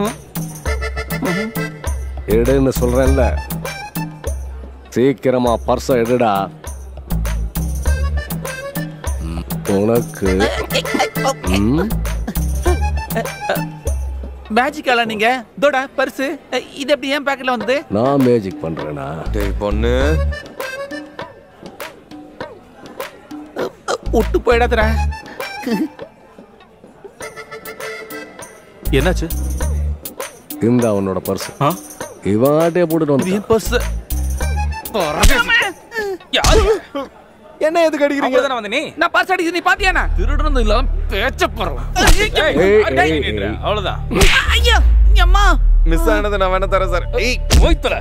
எடுன்னு சொல்றேன்ல சீக்கிரமா பர்ஸை எடுடா ம், உனக்கு ம், மேஜிக்கால நீங்க தோடா பர்ஸ் இது எப்படி ஏன் பேக்கெட்ல வந்தது நான் மேஜிக் பண்றேனா டேய் பொண்ணு விட்டு போயிடாதடா என்னாச்சு இந்த அவனோட பர்ஸ் ஆ? இவன் ஆட்டையே போட்டுட்டு இது வந்து என் பர்ஸ் யாரு என்ன எதுக்கு அடிக்கிறீங்க தானே வந்த நீ நான் பர்ஸ் அடிக்குது நீ பாத்தியானா திருடுறது இல்லாம பேச்ச போறோம் ஏய், ஏய், டேய், ஏய், நின்றா. ஏய். அவ்வளவுதான் ஐயோ அம்மா மிஸ் ஆனது நான் வேணா தரேன் சார் ஏய் மோய்த்தல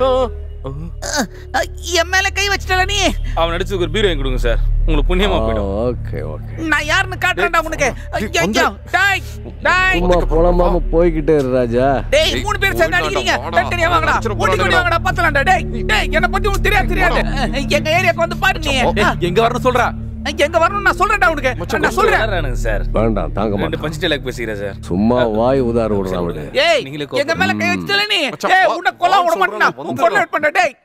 என் மேல கை வச்சிட்டல நீ அவன் நடிச்சதுக்கு ஒரு பீரோ வாங்கி கொடுங்க சார் உங்களுக்கு புண்ணியமா போயிடும் ஓகே ஓகே நான் யாருன்னு காட்டுறேன்டா உனக்கு ஐயோ டேய் டேய் சும்மா புலம்பாம போய்கிட்டே இரு ராஜா டேய் மூணு பேர் சேர்ந்து அடிக்கிறீங்க தனித்தனியா வாங்கடா ஓடி ஓடி வாங்கடா பத்தலாம்டா டேய் டேய் என்ன பத்தி உனக்கு தெரியாது தெரியாது எங்க ஏரியாக்கு வந்து பாரு நீ எங்க வரணும் சொல்றா எங்க வரணும் நான் சொல்றேன்டா உனக்கு நான் சொல்றேன் விளையாடுறானுங்க சார் வேண்டாம் தாங்க ரெண்டு மாட்டேன் பஞ்சு டைலாக் பேசிக்கிறேன் சார் சும்மா வாய் உதார விடுறான் அவனு ஏய் நீங்களே எங்க மேல கை வச்சிட்டல நீ மச்சான், ஏய் வா, உன்னை கொல்ல வா விட மாட்டேனா சொல்றேன், உன் கொல்ல பண்ண டேய்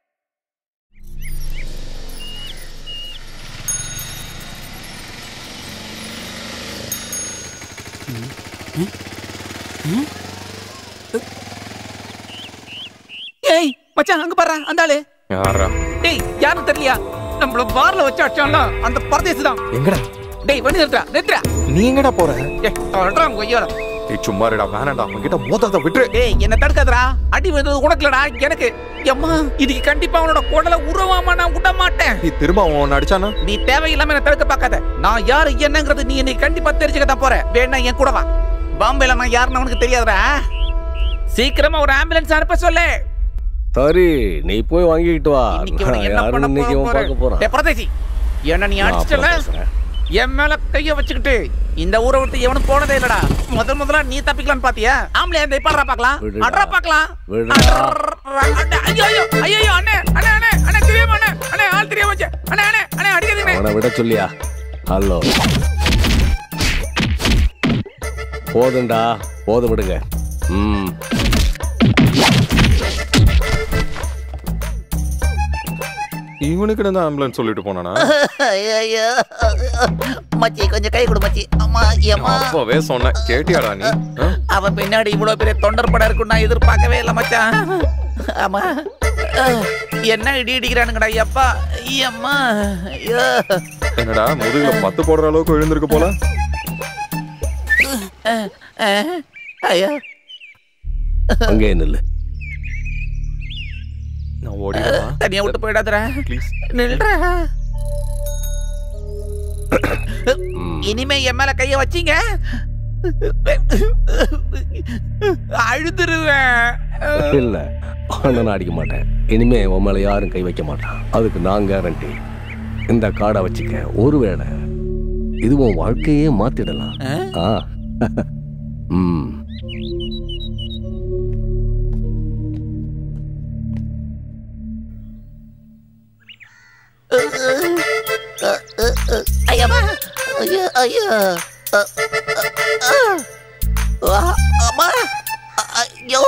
ஏய் மச்சான் அங்க பாரு அந்த ஆளு யாரா டேய் யாரும் தெரியலையா நம்மள பார்ல வச்சு அடிச்சான்ல அந்த பரதேசி தான் எங்கடா டேய் வண்டி நிறுத்துறா நிறுத்துறா நீ எங்கடா போற ஏய் அவன் கொய்யால ஏய் சும்மா இருடா வேணாம்டா அவன்கிட்ட மோதாத விட்டுரு டேய் என்ன தடுக்காதடா அடி விழுந்தது உனக்குலடா எனக்கு எம்மா இதுக்கு கண்டிப்பா அவனோட குடலை உருவாம நான் விட மாட்டேன் நீ திரும்ப அவன் உன்னை அடிச்சானா நீ தேவையில்லாம என்ன தடுக்க பார்க்காத நான் யாரு என்னங்கிறது நீ என்னை கண்டிப்பா தெரிஞ்சுக்க தான் போற வேணா என் கூட வா பாம்பேல நான் யாருன்னு அவனுக்கு தெரியாதுடா சீக்கிரமா ஒரு ஆம்புலன்ஸ் அனுப்ப சொல்லு சரி நீ போய் வாங்கிக்கிட்டு வா இன்னைக்கு நான் இவனை என்ன யாருன்னு பண்ண இன்னைக்கு இவன் பார்க்க போறேன் போறான் டேய் பரதேசி என்ன நீ நான் அடிச்சிட்டல அப்புறம் பேசுறேன். என் மேல கைய வச்சுக்கிட்டு இந்த ஊரை விட்டு எவனும் போனதே இல்லடா முதல் முதல்ல நீ தப்பிக்கலாம்னு பாத்தியா ஆம்பளை அந்த இப்ப பாக்கலாம் விடுடா. அட்ரா பாக்கலாம் விடுடா. ஐயோ ஐயோ ஐயோ அண்ணே அண்ணே அண்ணே அண்ணே தெரியாம அண்ணே அண்ணே ஆள் தெரியாம வச்சு அண்ணே அண்ணே அண்ணே அடிக்காதீங்க அவனை விட சொல்லியா ஹலோ போதும்டா போதும் விடுங்க ம் இவனுக்கு தான் ஆம்புலன்ஸ் சொல்லிட்டு போனானா ஐயோ மச்சி கொஞ்சம் கை கொடு மச்சி அம்மா ஏம்மா அப்பவே சொன்னேன் கேட்டியாடா நீ ஆ? அவன் பின்னாடி இவ்வளவு பெரிய தொண்டர் படம் இருக்கும் நான் எதிர்பார்க்கவே இல்லை மச்சான் ஆமா அஹ், என்ன இடி இடிக்கிறானுங்கடா ஐயப்பா ஐயம்மா ஐயோ என்னடா முதுகுல பத்து போடுற அளவுக்கு விழுந்திருக்கு போல அஹ், அஹ், ஐயோ அங்கே நில்லு நான் ஓடிடா தனியா விட்டு போயிடாதடா ப்ளீஸ் நில்றா இனிமே என் மேல கைய வச்சீங்க அழுதுருவேன் இல்ல நான் அடிக்க மாட்டேன் இனிமே உன் மேல யாரும் கை வைக்க மாட்டான் அதுக்கு நான் கேரண்டி இந்த காடை வச்சுக்க ஒருவேளை இது உன் வாழ்க்கையே மாத்திடலாம் ஆ ம் ஐயம்மா ஐயோ ஐயோ அ, அ, அ. ஆ, அம்மா ஐயோ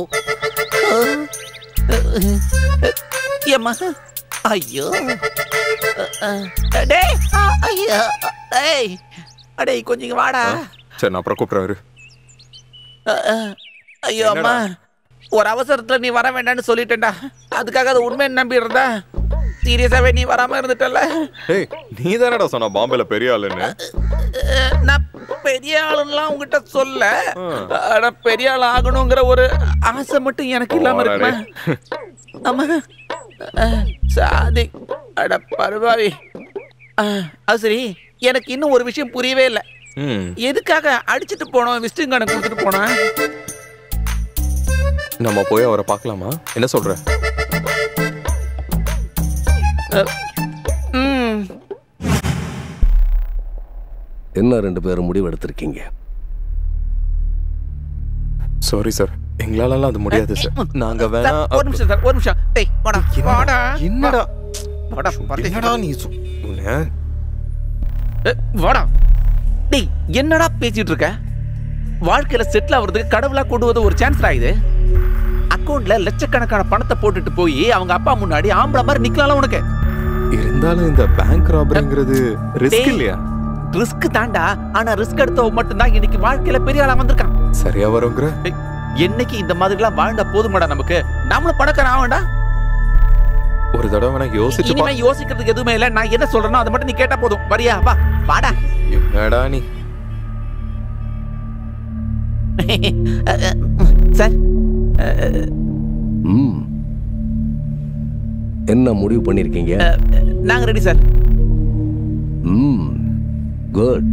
ஏம்மா ஐயோ அ, அ. டேய் ஆ, ஐயோ டேய் அடே கொஞ்சம் இங்க வாடா சரி நான் அப்புறம் கூப்பிடுறாரு அ, அ. ஐயோ அம்மா ஒரு அவசரத்துல நீ வர வேண்டாம்னு சொல்லிட்டேன்டா அதுக்காக அது உண்மை நம்பிடுறதா சீரியஸாவே நீ வராம இருந்துட்டல ஏய் நீ தானடா சொன்ன பாம்பேல பெரிய ஆளுன்னு அஹ், நான் பெரிய ஆளுலாம் உங்ககிட்ட சொல்ல ஆனா பெரிய ஆள் ஆகணுங்கிற ஒரு ஆசை மட்டும் எனக்கு இல்லாம இருக்குமா ஆமா அஹ், சாதி அட பரவாவி அஹ், அது சரி எனக்கு இன்னும் ஒரு விஷயம் புரியவே இல்லை ம் எதுக்காக அடிச்சிட்டு போனோம் விசிட்டிங் கார்டு கொடுத்துட்டு போனோம் நம்ம போய் அவரை பார்க்கலாமா என்ன சொல்ற ம் என்ன ரெண்டு பேரும் முடிவு எடுத்திருக்கீங்க சாரி சார் எங்களாலலாம் அது முடியாது சார் நாங்க வேணா சார், ஒரு நிமிஷம் சார் ஒரு நிமிஷம் டேய் வாடா வாடா என்னடா வாடா பரதேசி. என்னடா நீ சு- உன்னை ஏ, வாடா டேய் என்னடா பேசிட்டு இருக்க வாழ்க்கையில செட்டில் ஆகுறதுக்கு கடவுளா கொண்டு வந்து ஒரு சான்ஸ் இது அக்கவுண்ட்ல லட்சக்கணக்கான பணத்தை போட்டுட்டு போய் அவங்க அப்பா முன்னாடி ஆம்பளை மாதிரி நிக்கலாம் உனக்கு இருந்தாலும் இந்த பேங்க் ராபரிங்கிறது ரிஸ்க் டேய். இல்லையா ரிஸ்க் தாண்டா ஆனா ரிஸ்க் எடுத்தவன் மட்டும்தான் இன்னைக்கு வாழ்க்கையில பெரிய ஆளா வந்திருக்கான் சரியா வருங்கிற டேய், என்னைக்கு இந்த மாதிரிலாம் வாழ்ந்தா போதுமாடா நமக்கு நம்மளும் பணக்காரன் ஆவண்டா ஒரு தடவை வேணா யோசிச்சு பா இனிமே யோசிக்கிறதுக்கு எதுவுமே இல்ல நான் என்ன சொல்றேனோ அதை மட்டும் நீ கேட்டா போதும் வரியா வா வாடா என்னடா நீ சார் ம் என்ன முடிவு பண்ணிருக்கீங்க நாங்க ரெடி சார் ம் குட்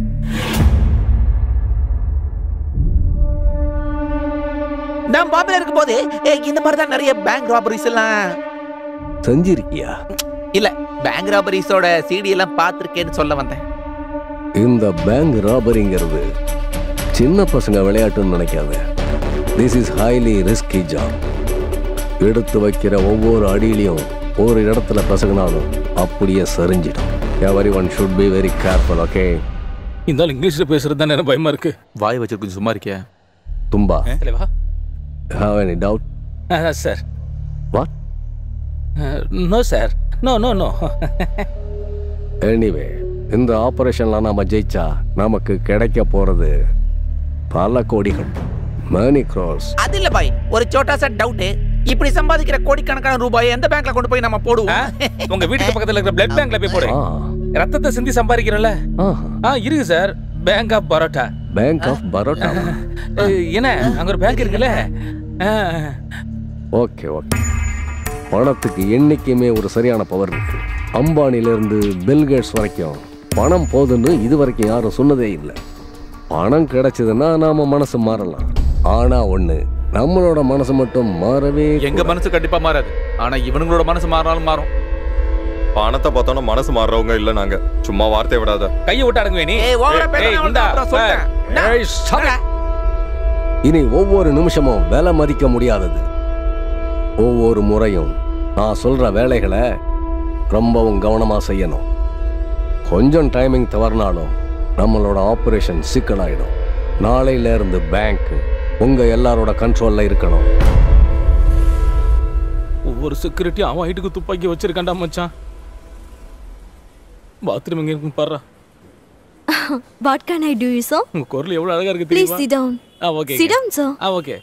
நான் பாம்பேல இருக்கும் போது இந்த மாதிரி தான் நிறைய பேங்க் ராபரிஸ் எல்லாம் செஞ்சிருக்கியா இல்ல பேங்க் ராபரிஸோட சிடி எல்லாம் பார்த்திருக்கேன்னு சொல்ல வந்தேன் இந்த பேங்க் ராபரிங்கிறது சின்ன பசங்க விளையாட்டுன்னு நினைக்காத this is highly risky job எடுத்து வைக்கிற ஒவ்வொரு அடியிலையும் ஒரு இடத்துல பசங்கனாலும் அப்படியே சரிஞ்சிடும் every one should be very careful okay இந்த இங்கிலீஷ்ல பேசுறது தான் எனக்கு பயமா இருக்கு வாய் வச்சு கொஞ்சம் சும்மா இருக்கியா தும்பா தலைவா have any doubt sir what no sir no no no anyway இந்த ஆபரேஷன்ல நாம ஜெயிச்சா நமக்கு கிடைக்க போறது பல கோடிகள் மணி க்ரோஸ் அது இல்ல பாய் ஒரு சோட்டா சார் டவுட் இப்படி சம்பாதிக்கிற கோடிக்கணக்கான ரூபாயை எந்த பேங்க்ல கொண்டு போய் நம்ம போடுவோம் உங்க வீட்டுக்கு பக்கத்துல இருக்கிற பிளட் பேங்க்ல போய் போடு ஆ ரத்தத்தை சிந்தி சம்பாதிக்கிறோம்ல ஆ இருக்கு sir bank of parotta bank of parotta என்ன அங்க ஒரு பேங்க் இருக்குல்ல ஆ, ஓகே ஓகே பணத்துக்கு என்னைக்குமே ஒரு சரியான பவர் இருக்கு அம்பானில இருந்து பில்கேட்ஸ் வரைக்கும் பணம் போதுன்னு இது வரைக்கும் யாரும் சொன்னதே இல்லை பணம் கிடைச்சதுன்னா நாம மனசு மாறலாம் ஆனா ஒண்ணு நம்மளோட மனசு மட்டும் மாறவே எங்க மனசு கண்டிப்பா மாறாது ஆனா இவனுங்களோட மனசு மாறினாலும் மாறும் பணத்தை பார்த்தோன்னா மனசு மாறுறவங்க இல்ல நாங்க சும்மா வார்த்தை விடாத கையை விட்டு அடங்குவே நீ ஏய், ஓவரா ஏய், பேசாத, ஏய், அவன்தான் இந்தா, அப்புறம் சொல்றேன். சார். இந்தா. ஏய், stop. வாடா. இனி ஒவ்வொரு நிமிஷமும் விலை மதிக்க முடியாதது ஒவ்வொரு முறையும் நான் சொல்ற வேலைகளை ரொம்பவும் கவனமா செய்யணும் கொஞ்சம் டைமிங் தவறினாலும் நம்மளோட ஆபரேஷன் சிக்கலாயிடும் நாளையில இருந்து பேங்க் உங்க எல்லாரோட கண்ட்ரோல்ல இருக்கணும் ஒரு செக்யூரிட்டி அவன் ஹைட்டுக்கு துப்பாக்கி வச்சிருக்கான்டா மச்சான் பாத்ரூம் எங்க இருக்கு பாரு what can I do you sir உங்க குரல் எவ்வளவு அழகா இருக்கு ப்ளீஸ் தெரியுமா sit down ah okay sit down sir ah okay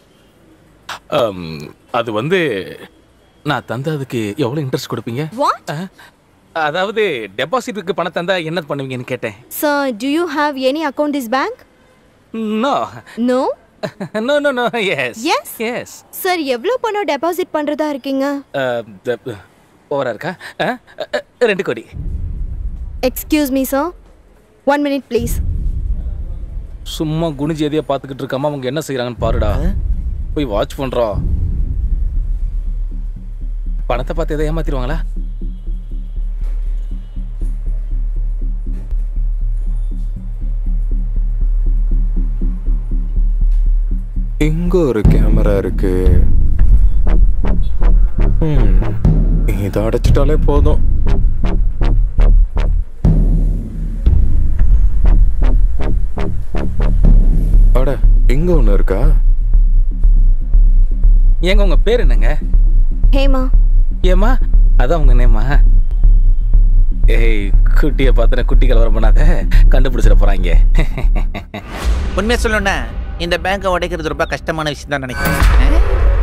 அது வந்து நான் தந்ததுக்கு எவ்வளவு இன்ட்ரெஸ்ட் கொடுப்பீங்க what ஆ? அதாவது டெபாசிட்டுக்கு பணம் தந்தா என்ன பண்ணுவீங்கன்னு கேட்டேன் sir do you have any account this bank no no no no no yes Yes? Yes sir எவ்வளோ பணம் டெபாசிட் பண்றதா இருக்கீங்க ஓவரா இருக்கா ஆ? அ, ரெண்டு crore excuse me sir one minute please சும்மா குனிஞ்சு எதையா பார்த்துக்கிட்டு இருக்காம அவங்க என்ன செய்றாங்கன்னு பாருடா போய் வாட்ச் பண்றோம் பணத்தை பார்த்து எதை ஏமாத்திடுவாங்களா இங்க ஒரு கேமரா இருக்கு ம், இதை அடைச்சிட்டாலே போதும் அட இங்க ஒண்ணு இருக்கா ஏங்க உங்க பேர் என்னங்க ஹேமா ஏமா அதான் உங்க நேமா ஏய் குட்டியை பார்த்தன குட்டி கலவரம் பண்ணாத கண்டுபிடிச்சிட போறாங்க உண்மையை சொல்லணும்னா இந்த பேங்கை உடைக்கிறது ரொம்ப கஷ்டமான விஷயம் தான் நினைக்கிறேன்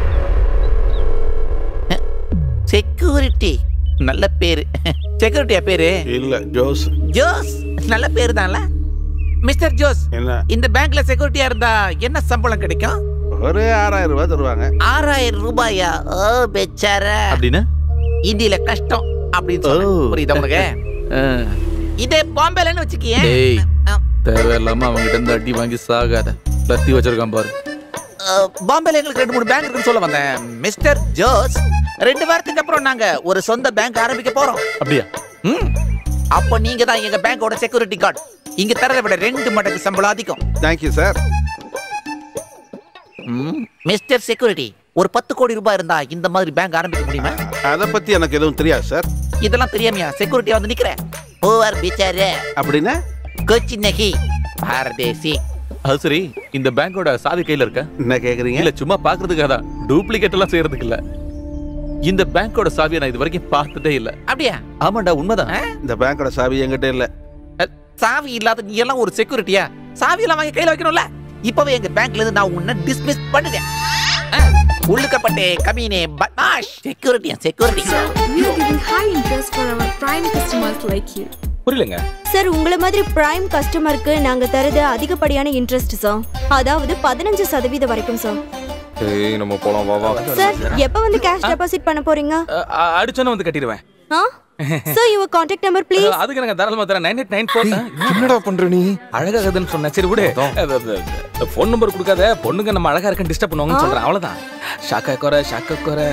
செக்யூரிட்டி நல்ல பேரு செக்யூரிட்டியா பேரு இல்ல ஜோஸ் ஜோஸ் நல்ல பேரு தான்ல மிஸ்டர் ஜோஸ் என்ன இந்த பேங்க்ல செக்யூரிட்டியா இருந்தா என்ன சம்பளம் கிடைக்கும் ஒரு ஆறாயிரம் ரூபாய் தருவாங்க ஆறாயிரம் ரூபாயா ஓ பெச்சாரா அப்படின்னு இந்தியில கஷ்டம் அப்படின்னு சொன்னேன். புரியுதா உனக்கு இதே பாம்பேலன்னு வச்சுக்கியே டேய் தேவையில்லாம அவங்ககிட்ட இருந்து அடி வாங்கி சாகாத லத்தி வச்சிருக்கான் பாரு அஹ், பாம்பேல எங்களுக்கு ரெண்டு மூணு பேங்க் இருக்குன்னு சொல்ல வந்தேன் மிஸ்டர் ஜோஸ் ரெண்டு வாரத்துக்கு அப்புறம் நாங்க ஒரு சொந்த பேங்க் ஆரம்பிக்க போறோம் அப்படியா ம். அப்போ நீங்க தான் எங்க பேங்கோட செக்யூரிட்டி கார்டு இங்க தரதை விட ரெண்டு மடங்கு சம்பளம் அதிகம் தேங்க்யூ சார் மிஸ்டர் செக்யூரிட்டி ஒரு பத்து கோடி ரூபாய் இருந்தா இந்த மாதிரி பேங்க் ஆரம்பிக்க முடியுமா அதை பத்தி எனக்கு எதுவும் தெரியாது சார் இதெல்லாம் தெரியாமையா செக்யூரிட்டியா வந்து நிக்கிறேன் ஓவர் பிச்சாரு அப்படின்னா கொச்சி நகி பாரதேசி அது சரி இந்த பேங்கோட சாவி கையில இருக்க என்ன கேக்குறீங்க இல்ல சும்மா பாக்குறதுக்காக தான் டூப்ளிகேட் எல்லாம் செய்யறதுக்கு இல்ல இந்த பேங்கோட சாவியை நான் இது வரைக்கும் பார்த்ததே இல்ல அப்படியா ஆமாண்டா உண்மைதான் இந்த பேங்கோட சாவி என்கிட்ட இல்ல அஹ், சாவி இல்லாத நீ எல்லாம் ஒரு செக்யூரிட்டியா சாவி எல்லாம் வாங்கி கையில வைக்கணும்ல இப்பவே எங்க பேங்க்ல இருந்து நான் உன்னை டிஸ்மிஸ் பண்ணுறேன் உள்ளுக்கப்பட்டே கமீனே பட்மாஷ் செக்யூரிட்டியா security We are giving high interest for our prime customers like you. புரியலங்க சார் உங்களை மாதிரி பிரைம் கஸ்டமருக்கு நாங்க தரது அதிகப்படியான இன்ட்ரெஸ்ட் சார் அதாவது பதினஞ்சு சதவீதம் வரைக்கும் சார் ஏய் நம்ம போலாம் வா வா சார் எப்ப வந்து கேஷ் டெபாசிட் பண்ண போறீங்க அடிச்சோன்னு வந்து கட்டிடுவேன் ஆ sir your contact number please அதுக்கு எனக்கு தாராளமா தரேன் நைன் எயிட் நைன் ஃபோர் என்னடா பண்ற நீ அழகாகுதுன்னு சொன்னேன் சரி விடு ஃபோன் நம்பர் கொடுக்காத பொண்ணுங்க நம்ம அழகா இருக்கேன் டிஸ்டர்ப் பண்ணுவாங்கன்னு சொல்றேன் அவ்வளவுதான் ஷாக்கா குறை ஷாக்கா குறை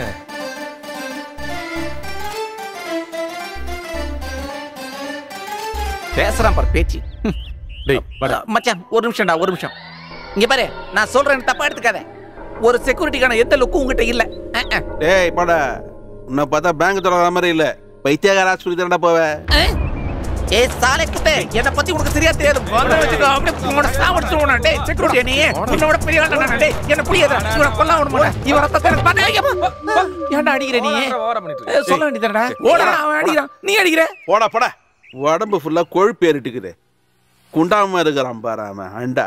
பேசுறான் பாரு பேச்சு ம். டேய் வாடா. மச்சான் ஒரு நிமிஷம்டா ஒரு நிமிஷம் இங்க பாரு நான் சொல்றேன் தப்பா எடுத்துக்காத ஒரு செக்யூரிட்டிக்கான எந்த லுக்கும் உங்ககிட்ட இல்ல அஹ், அஹ். டேய் பட உன்னை பார்த்தா பேங்க் தொடர மாதிரி இல்ல பைத்தியகார ஆஸ்பத்திரி தானடா போவ அஹ்? ஏய் சாலை குட்டே என்ன பத்தி உனக்கு சரியா தெரியாது வந்து வச்சுக்கோ அப்படியே உன்னோட சாவடிச்சுடுவோம் டேய் செக்யூரிட்டி நீ உன்னோட பெரிய ஆளா நான் டேய் என்ன புரியாத இவனை கொல்ல விட மாட்டேன் இவன் ரத்தத்தை எனக்கு பாத்து ஐயப்பா. ஏன்டா அடிக்கிற நீ ஓவரா பண்ணிட்டு ஏய், சொல்ல வேண்டியதுடா ஓடா அவன் அடிக்கிறான் நீ அடிக்கிற போடா போடா உடம்பு ஃபுல்லா கொழுப்பு ஏறிட்டுக்குது குண்டாம இருக்கிறான் பாரு அவன் அண்டா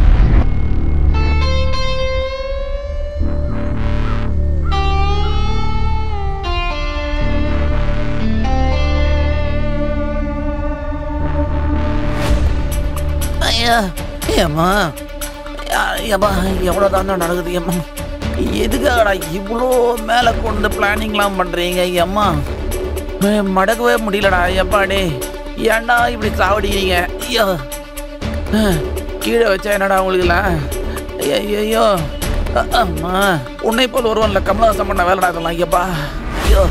ஐயா ஏம்மா ஏம்மா எவ்வளோ தான் நடக்குது ஏம்மா எதுக்காகடா இவ்வளோ மேலே கொண்டு பிளானிங்லாம் பண்ணுறீங்க ஐயம்மா மடக்கவே முடியலடா எப்பாடி ஏன்டா இப்படி சாவடிக்கிறீங்க ஐயோ அஹ், கீழே வச்சா என்னடா உங்களுக்குலாம் ஐயோ அம்மா உன்னை போல் ஒருவன்ல கமலஹாசன் பண்ண வேலைடா இதெல்லாம் ஐயப்பா ஐயோ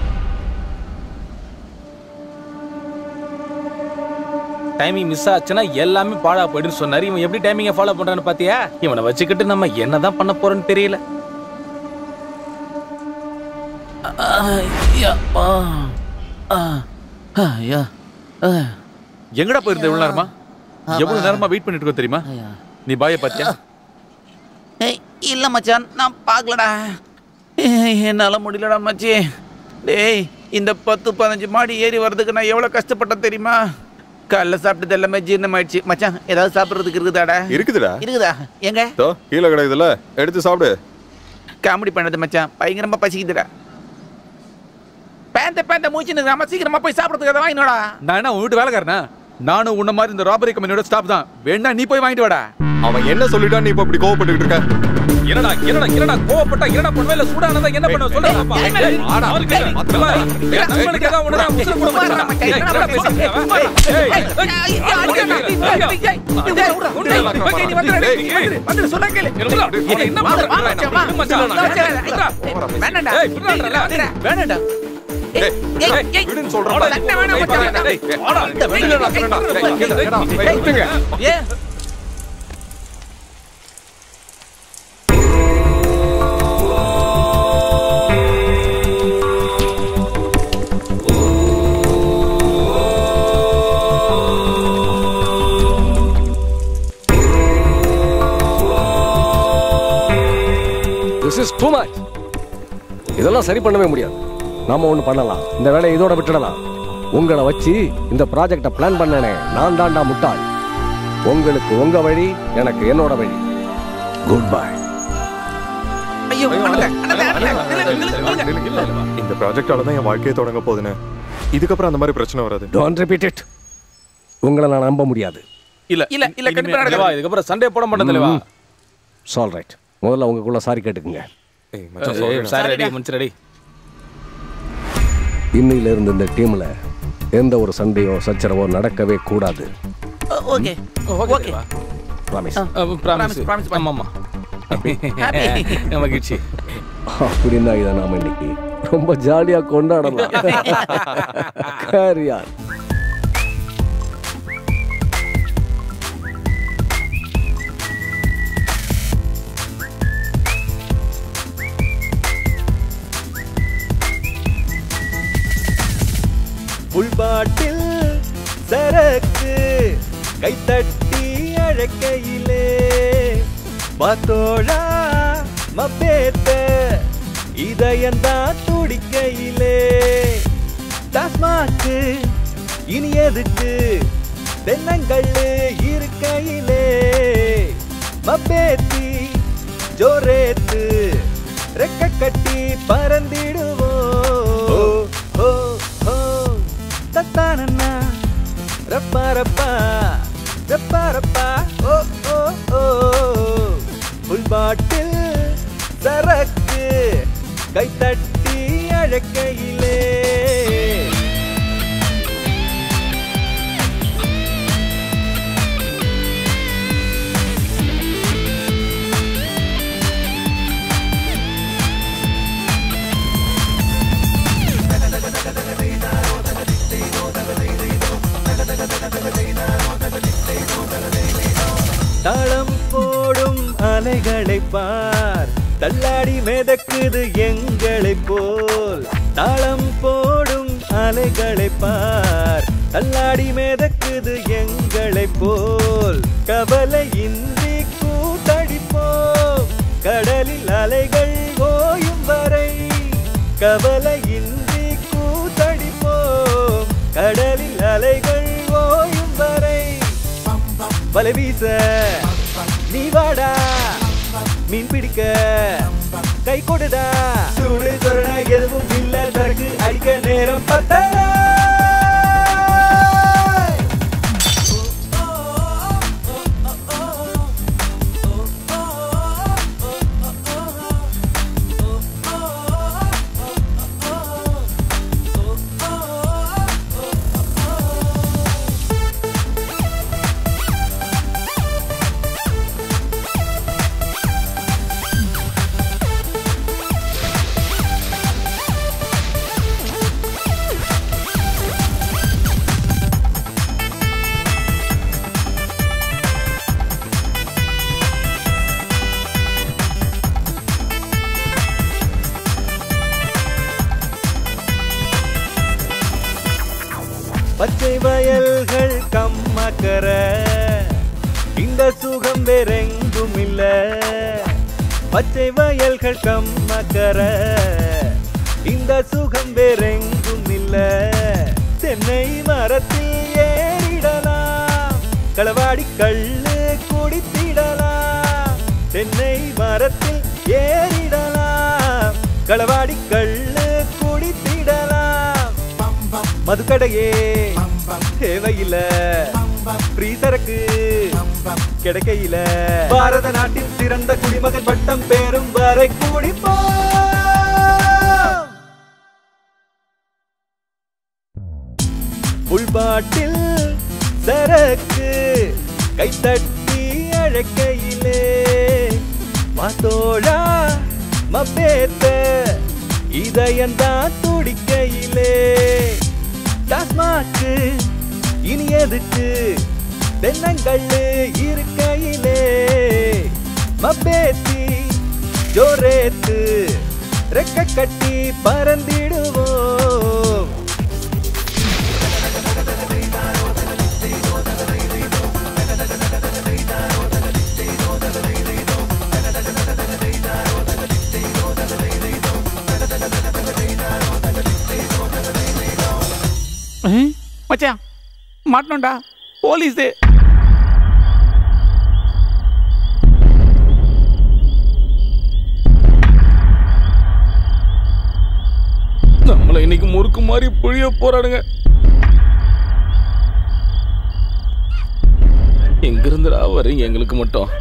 டைமிங் மிஸ் ஆச்சுன்னா எல்லாமே பாழா போயிடுன்னு சொன்னாரு இவன் எப்படி டைமிங்கை ஃபாலோ பண்றான்னு பாத்தியா இவனை வச்சுக்கிட்டு நம்ம என்னதான் பண்ண போறோம்னு தெரியல ஐயப்பா ஐயா எங்கடா போயிருந்த இவ்வளவு நேரமா எவ்வளவு நேரமா வெயிட் பண்ணிட்டு இருக்கோம் தெரியுமா நீ பாய பாத்தியா ஏய் இல்ல மச்சான் நான் பார்க்கலடா என்னால முடியலடா மச்சி டேய் இந்த பத்து பதினஞ்சு மாடி ஏறி வர்றதுக்கு நான் எவ்வளவு கஷ்டப்பட்டேன் தெரியுமா காலைல சாப்பிட்டது எல்லாமே ஜீரணமாயிடுச்சு மச்சான் ஏதாவது சாப்பிட்றதுக்கு இருக்குதாடா இருக்குதுடா இருக்குதா எங்க தோ கீழே கிடக்குதுல எடுத்து சாப்பிடு காமெடி பண்ணது மச்சான் பயங்கரமா பசிக்குதுடா பேந்த பேந்த மூச்சு நிற்காம சீக்கிரமா போய் சாப்பிட்றதுக்கு அதை வாங்கினோடா நான் என்ன உன் வீட்டு வேலைக்காரனா நானும் உன்ன மாதிரி இந்த ராபரி கம்பெனியோட ஸ்டாப் தான் வேணா நீ போய் வாங்கிட்டு வாடா அவன் என்ன சொல்லிட்டான் நீ இப்ப இப்படி கோவப்பட்டுக்கிட்டு இருக்க என்னடா என்னடா என்னடா கோவப்பட்டா என்னடா பண்ணுவ இல்ல சூடானதா என்ன பண்ணுவ சொல்றா அப்பா ஏய், அவரு கேளு. இதெல்லாம் என் நண்பனுக்கு ஏதாவது ஒண்ணுனா உசுரு போட மாட்டானா? ஏய், என்னடா பேசுறீங்க அவன்? ஏய், ஏய், அவனை என்ன பண்ற? மச்சான், வேணாண்டா ஏய், விட்றான்டா, இல்ல. வேணாண்டா ஏய், விடுன்னு சொல்றேன் பாரு. சட்டை வேணாம் மச்சான். ஏய், வாடா. இந்த வெளியில விடுடா, விடுடா. ஏய், ஏய், ஏய், விட்டுங்க. ஏன் திஸ் இஸ் டூ மச் இதெல்லாம் சரி பண்ணவே முடியாது நாம ஒன்று பண்ணலாம் இந்த வேலையை இதோட விட்டுடலாம் உங்களை வச்சு இந்த ப்ராஜெக்டை பிளான் பண்ணனே நான் தாண்டா முட்டாள் உங்களுக்கு உங்க வழி எனக்கு என்னோட வழி குட் பை ஐயோ அண்ணல அண்ணல அண்ணல இந்த ப்ராஜெக்டால தான் என் வாழ்க்கையை தொடங்க போகுதுன்னு இதுக்கப்புறம் அந்த மாதிரி பிரச்சனை வராது டோன்ட் ரிப்பீட் இட் உங்களை நான் நம்ப முடியாது இல்ல இல்ல, இல்ல, இனிமே கண்டிப்பா நடக்காது. தலைவா, இதுக்கப்புறம் சண்டே போட மாட்டேன் தலைவா சால் ரைட் முதல்ல உங்களுக்குள்ள சாரி கேட்டுக்குங்க ஏய் மச்சான் ஏய், சொல்றேன் சார் ரெடி மனுச்சு ரெடி இன்னையில இருந்து இந்த டீம்ல எந்த ஒரு சண்டையோ சச்சரவோ நடக்கவே கூடாது okay okay promise promise promise, promise. ஆமா ஆமா மகிழ்ச்சி அப்படின்னா இதை நாம இன்னைக்கு ரொம்ப ஜாலியா கொண்டாடலாம் கேரியார் புல்பாட்டில் சரக்கு கைத்தட்டி அழைக்கையிலே பாத்தோழா மப்பேத்த இதயந்தான் துடிக்கையிலே டாஸ்மாக்கு இனி எதுக்கு தென்னங்கள்ளு இருக்கையிலே மப்பேத்தி ஜோரேத்து ரெக்க கட்டி பறந்திடுவோம் ஓ ஓ ஓ தத்தானண்ணா ரப்பா ரப்பா ரப்பா ரப்பா ஓ ஓ ஓ புல் பாட்டில் சரக்கு கைத்தட்டி அழைக்கையிலே தாளம் போடும் அலைகளை பார் தள்ளாடி மிதக்குது எங்களை போல் தாளம் போடும் அலைகளை பார் தள்ளாடி மிதக்குது எங்களை போல் கவலையின்றி கூத்தடிப்போம் கடலில் அலைகள் ஓயும் வரை கவலையின்றி கூத்தடிப்போம் கடலில் அலைகள் ஓயும் வரை வலை வீச நீ வாடா மீன் பிடிக்க கை கொடுடா சூடு சொரண எதுவும் இல்ல சரக்கு அடிக்க நேரம் பத்தல பச்சை வயல்கள் கம்மக்கர இந்த சுகம் வேறெங்கும் இல்ல பச்சை வயல்கள் கம்மக்கர இந்த சுகம் வேறெங்கும் இல்ல தென்னை மரத்தில் ஏறிடலாம் களவாடி கள்ளு குடித்திடலாம் தென்னை மரத்தில் ஏறிடலாம் களவாடி கள்ளு குடித்திடலாம் மதுக்கடையே தேவையில்ல ஃப்ரீ சரக்கு கிடைக்கையில பாரத நாட்டின் சிறந்த குடிமகன் பட்டம் பேரும் வரை குடிப்போம் உள்பாட்டில் சரக்கு கைத்தட்டி அழைக்கையிலே மாத்தோழா மப்பேத்த இதயந்தான் துடிக்கையிலே டாஸ்மாக்கு இனி எதுக்கு தென்னங்கள்ளு இருக்கையிலே மப்பேத்தி ஜோரேத்து ரெக்க கட்டி பறந்திடுவோம் மச்சான் மாட்டணும்டா போலீஸு நம்மளை இன்னைக்கு முறுக்கு மாதிரி புழிய போறானுங்க எங்க இருந்துடா வரீங்க எங்களுக்கு மட்டும்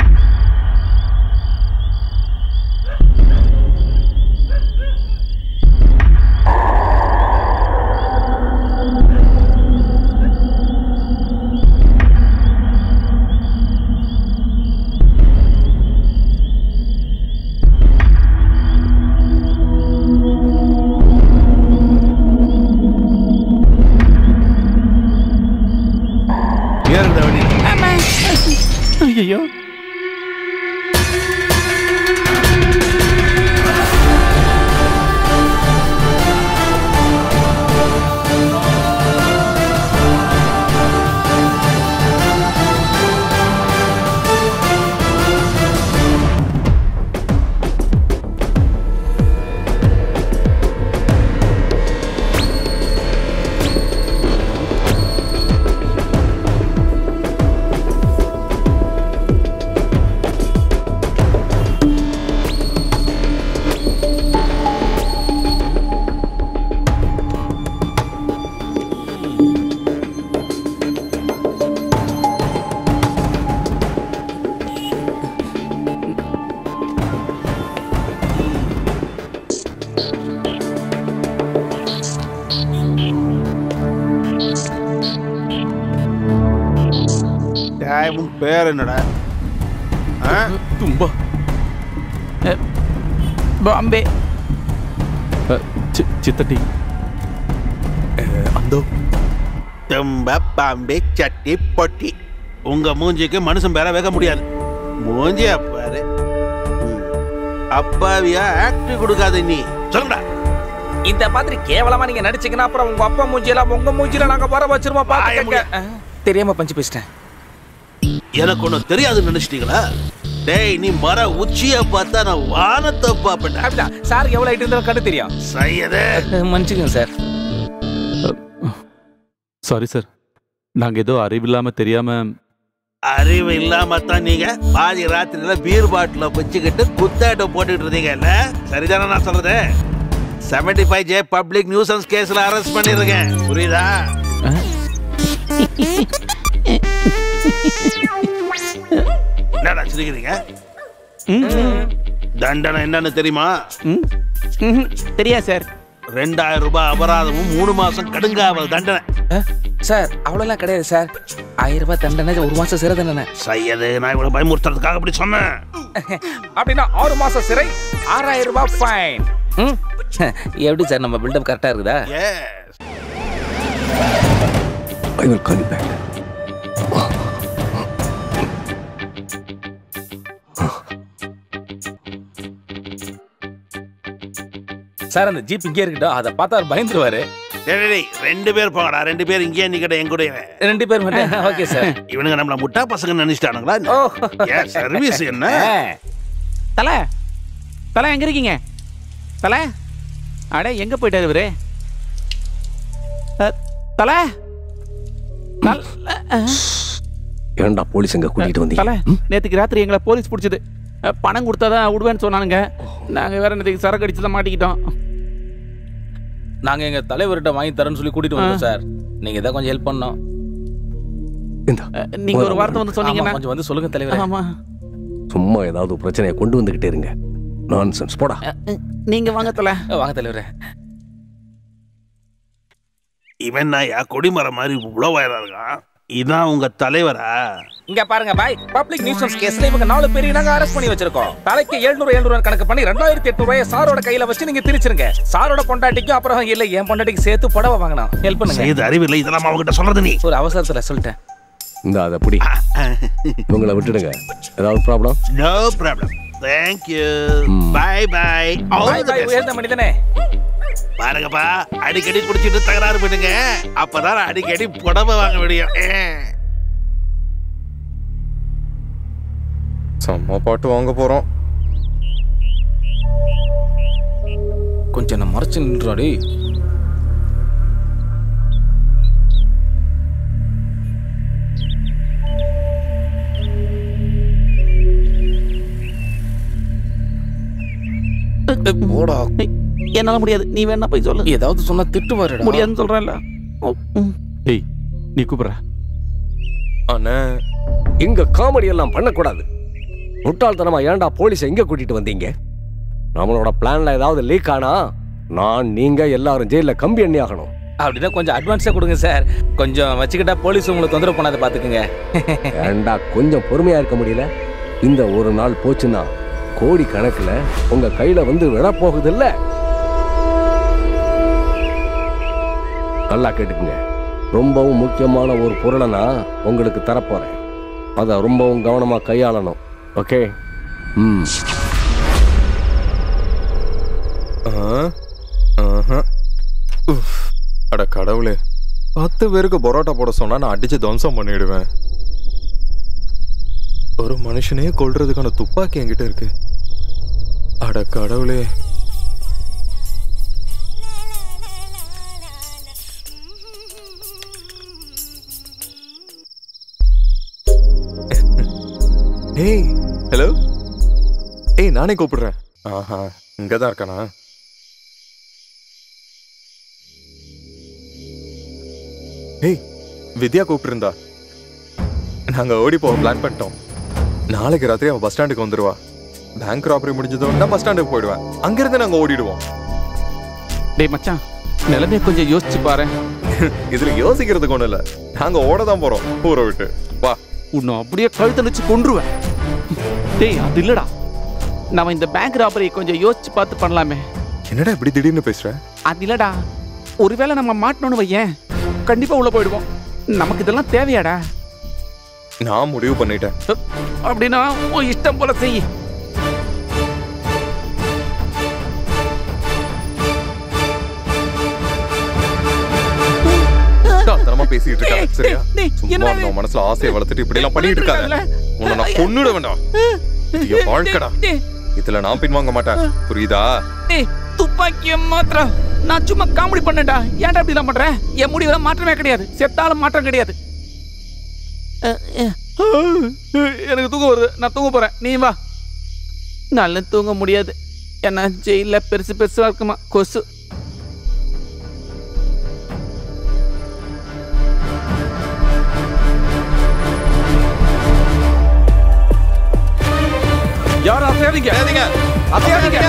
ஏறுங்கடா வண்டி ஐயோ டேய், உன் பேர் என்னடா ஆ? தும்பா பாம்பே அ, சி- சித்தட்டி அந்தோ தெம்ப பாம்பே சட்டி பொட்டி உங்க மூஞ்சிக்கு மனுஷன் பேர வைக்க முடியாது மூஞ்சிய பாரு ம். அப்பாவியா ஆக்ட் கொடுக்காத நீ சொல்லுடா இந்த மாதிரி கேவலமா நீங்க நடிச்சீங்கன்னா அப்புறம் உங்க அப்பா மூஞ்சியெல்லாம் உங்க மூஞ்சில நாங்க வர வச்சிருவோம் வாயை பாத்துக்கங்க ஆ, தெரியாம பஞ்சு பேசிட்டேன் எனக்கு ஒண்ணு தெரியாதுன்னு நினைச்சிட்டீங்களா டேய் நீ மர உச்சிய பார்த்தா நான் வானத்தை பாப்பேன் அப்படிதான் சார் எவ்வளவு ஐட்டு இருந்தாலும் கண்டு தெரியும் சையதே மன்னிச்சுக்கங்க சார் சாரி சார் நாங்க ஏதோ அறிவில்லாம தெரியாம அறிவு இல்லாம தான் நீங்க பாதி ராத்திரியில பீர் பாட்டில வச்சுக்கிட்டு குத்தாட்டம் போட்டுட்டு இருந்தீங்கல்ல சரிதானே நான் சொல்றது seventy five J public nuisance கேஸ்ல அரெஸ்ட் பண்ணிருக்கேன் புரியுதா என்னடா சிரிக்கிறீங்க தண்டனை என்னன்னு தெரியுமா தெரியா சார் ரெண்டாயிரம் ரூபாய் அபராதமும் மூணு மாசம் கடுங்காவல் தண்டனை சார் அவ்வளோலாம் கிடையாது சார் ஆயிரம் ரூபாய் தண்டனை ஒரு மாசம் சிறை தண்டனை சையது நான் இவ்வளவு பயமுறுத்துறதுக்காக அப்படி சொன்னேன் அப்படின்னா ஆறு மாசம் சிறை ஆறாயிரம் ரூபாய் ஃபைன் எப்படி சார் நம்ம பில்டப் கரெக்டா இருக்குதா yes I will call you back sir அந்த ஜீப் இங்கே இருக்கட்டும் அதை பார்த்தா அவர் பயந்துருவாரு டேய், டேய், டேய், ரெண்டு பேர் போங்கடா ரெண்டு பேர் இங்கேயே நிக்கட என் கூட ரெண்டு பேர் மட்டும் ஓகே சார் இவனுங்க நம்மள முட்டா பசங்க நினைச்சிட்டானுங்களா ஓ ஏன் சர்வீஸ் என்ன தலை தலை எங்க இருக்கீங்க தலை அடே எங்க போயிட்டாரு இவரு அ, தலை தல- அ, ஏன்டா போலீஸ் எங்க கூட்டிட்டு வந்தீங்க தலை நேத்துக்கு ராத்திரி எங்களை போலீஸ் பிடிச்சது அ, பணம் கொடுத்தாதான் விடுவேன்னு சொன்னானுங்க நாங்க வேற நேற்றுக்கு சரக்கு அடிச்சு தான் மாட்டிக்கிட்டோம் நாங்க எங்க தலைவர்கிட்ட வாங்கி தரேன்னு சொல்லி கூட்டிட்டு வந்தோம் சார் நீங்க தான் கொஞ்சம் ஹெல்ப் பண்ணோம் அ, நீங்க ஒரு வார்த்தை வந்து சொன்னீங்கன்னா ஆமா, கொஞ்சம் வந்து சொல்லுங்க தலைவரே ஆமா சும்மா ஏதாவது பிரச்சனையை கொண்டு வந்துகிட்டே இருங்க நான்சென்ஸ் போடா நீங்க வாங்க தலை வாங்க தலைவரே இவன் நாயா கொடிமரம் மாதிரி இவ்வளோ வயரா இருக்கான் இதான் உங்க தலைவரா இங்க பாருங்க பாய் பப்ளிக் நியூசன்ஸ் கேஸ்ல இவங்க நாலு பேரையும் நாங்க அரெஸ்ட் பண்ணி வச்சிருக்கோம் தலைக்கு 700 700 கணக்கு பண்ணி ரெண்டாயிரத்தி எட்டு ரூபாய் சாரோட கையில வச்சு நீங்க திரிச்சிருங்க சாரோட பொண்டாட்டிக்கும் அப்புறம் இல்ல என் பொண்டாட்டிக்கு சேர்த்து புடவை வாங்கணும் ஹெல்ப் பண்ணுங்க செய்து அறிவில்லை இதெல்லாம் அவங்ககிட்ட சொல்றது நீ ஒரு அவசரத்துல சொல்லிட்டேன் இந்த அதை பிடி இவங்கள விட்டுடுங்க ஏதாவது problem no problem thank you bye bye bye bye உயர்ந்த மனிதனே பாருங்கப்பா அடிக்கடி குடிச்சிட்டு தகராறு பண்ணுங்க அப்பதான் அடிக்கடி புடவை வாங்க முடியும் ஏ. செம்ம பாட்டு வாங்க போறோம் கொஞ்சம் என்ன மறைச்சு நின்றாடி போடா என்னால முடியாது நீ வேணா போய் சொல்லு ஏதாவது சொன்னா திட்டுவாருடா முடியாதுன்னு சொல்றேன்ல டேய் நீ கூப்பிடுற அண்ணே இங்க காமெடி எல்லாம் பண்ணக்கூடாது முட்டாள்தனமா ஏன்டா போலீஸ் எங்க கூட்டிட்டு வந்தீங்க நம்மளோட பிளான்ல ஏதாவது லீக் ஆனா நான் நீங்க எல்லாரும் ஜெயில கம்பி எண்ணி ஆகணும் அப்படின்னா கொஞ்சம் அட்வான்ஸா கொடுங்க சார் கொஞ்சம் வச்சுக்கிட்டா போலீஸ் உங்களுக்கு தொந்தரவு பண்ணாத பாத்துக்குங்க ஏன்டா கொஞ்சம் பொறுமையா இருக்க முடியல இந்த ஒரு நாள் போச்சுன்னா கோடி கணக்குல உங்க கையில வந்து விழ போகுது இல்ல நல்லா கேட்டுக்குங்க ரொம்பவும் முக்கியமான ஒரு பொருளை நான் உங்களுக்கு தரப்போறேன் அதை ரொம்பவும் கவனமா கையாளணும் ஓகே ம் ஆ, ஆஹா. உஃப். அட கடவுளே பத்து பேருக்கு பரோட்டா போட சொன்னா நான் அடிச்சு துவம்சம் பண்ணிடுவேன் ஒரு மனுஷனையே கொல்றதுக்கான துப்பாக்கி என்கிட்ட இருக்கு அட கடவுளே ஏய் ஹலோ ஏய் நானே கூப்பிடுறேன் ஆஹா இங்கதான் இருக்கானா ஏய் வித்யா கூப்பிட்டுருந்தா நாங்க ஓடி போக பிளான் பண்ணிட்டோம் நாளைக்கு ராத்திரி அவன் பஸ் ஸ்டாண்டுக்கு வந்துருவா பேங்க் ராபரி முடிஞ்சதும் நான் பஸ் ஸ்டாண்டுக்கு போயிடுவேன் அங்கிருந்து நாங்க ஓடிடுவோம் டேய் மச்சான் நிலைமையை கொஞ்சம் யோசிச்சு பாரு இதுல யோசிக்கிறதுக்கு ஒண்ணும் இல்ல நாங்க ஓட தான் போறோம் ஊரை விட்டு வா உன்னை அப்படியே கழுத்தை வச்சு கொன்றுவேன் டேய் அது இல்லடா நம்ம இந்த பேங்க் ராபரி கொஞ்சம் யோசிச்சு பார்த்து பண்ணலாமே என்னடா இப்படி திடீர்னு பேசுற அது இல்லடா ஒருவேளை நம்ம மாட்டணும்னு வையேன் கண்டிப்பா உள்ள போயிடுவோம் நமக்கு இதெல்லாம் தேவையாடா நான் முடிவு பண்ணிட்டேன் அப்படின்னா உன் இஷ்டம் போல செய் தரமா பேசிட்டு இருக்காங்க சரியா டேய், சும்மா என்னடா இருந்த உன் மனசுல ஆசையை வளர்த்துட்டு இப்படி எல்லாம் பண்ணிட்டு இருக்காங்க உன்னை நான் கொன்னுட வேண்டாம் இது என் வாழ்க்கடா டேய், இதுல நான் பின்வாங்க மாட்டேன் புரியுதா டேய் துப்பாக்கிய மாத்திரம் நான் சும்மா காமெடி பண்ணேன்டா ஏன்டா இப்படி எல்லாம் பண்ற என் முடிவுல மாற்றமே கிடையாது செத்தாலும் மாற்றம் கிடையாது அஹ், அஹ். எனக்கு தூக்கம் வருது நான் தூங்க போறேன் நீ வா நல்ல தூங்க முடியாது ஏன்னா ஜெயில பெருசு பெருசா இருக்குமா கொசு யாரும் அசையாதீங்க அசையாதீங்க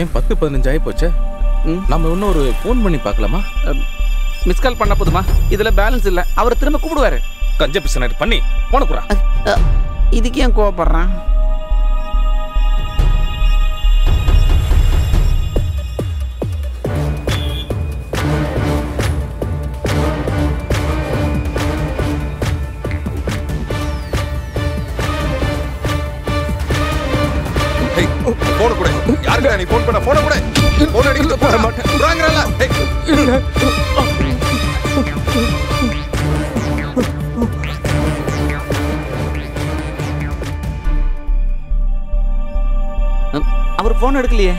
டைம் பத்து பதினஞ்சு ஆகி போச்சே நம்ம இன்னும் ஒரு ஃபோன் பண்ணி பார்க்கலாமா மிஸ் கால் பண்ண போதுமா இதுல பேலன்ஸ் இல்ல அவர் திரும்ப கூப்பிடுவாரு கஞ்ச பிசனாரி பண்ணி போன குறா இதுக்கு ஏன் கோவப்படுறான் ஏய் போன கூட யாருடா நீ ஃபோன் பண்ண போன கூட போன் அடிக்க போற மாட்டேன் ராங்கறல அவர் போன் எடுக்கலையே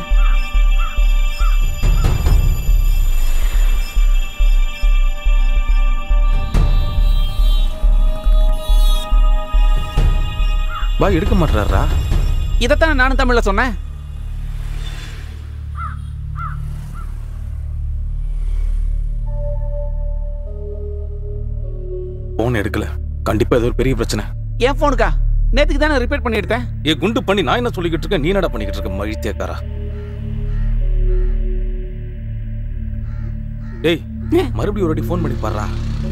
வா எடுக்க மாட்டாரா இதைத்தான் நானும் தமிழ்ல சொன்னேன் போன் எடுக்கல கண்டிப்பா ஏதோ ஒரு பெரிய பிரச்சனை என் போனுக்கா நேத்துக்கு தானே ரிப்பேர் பண்ணி எடுத்தேன் ஏ குண்டு பண்ணி நான் என்ன சொல்லிக்கிட்டு இருக்கேன் நீ என்னடா பண்ணிக்கிட்டு இருக்க மகிழ்ச்சியாக்காரா டேய் மறுபடியும் ஒரு வாட்டி ஃபோன் பண்ணி பாடுறா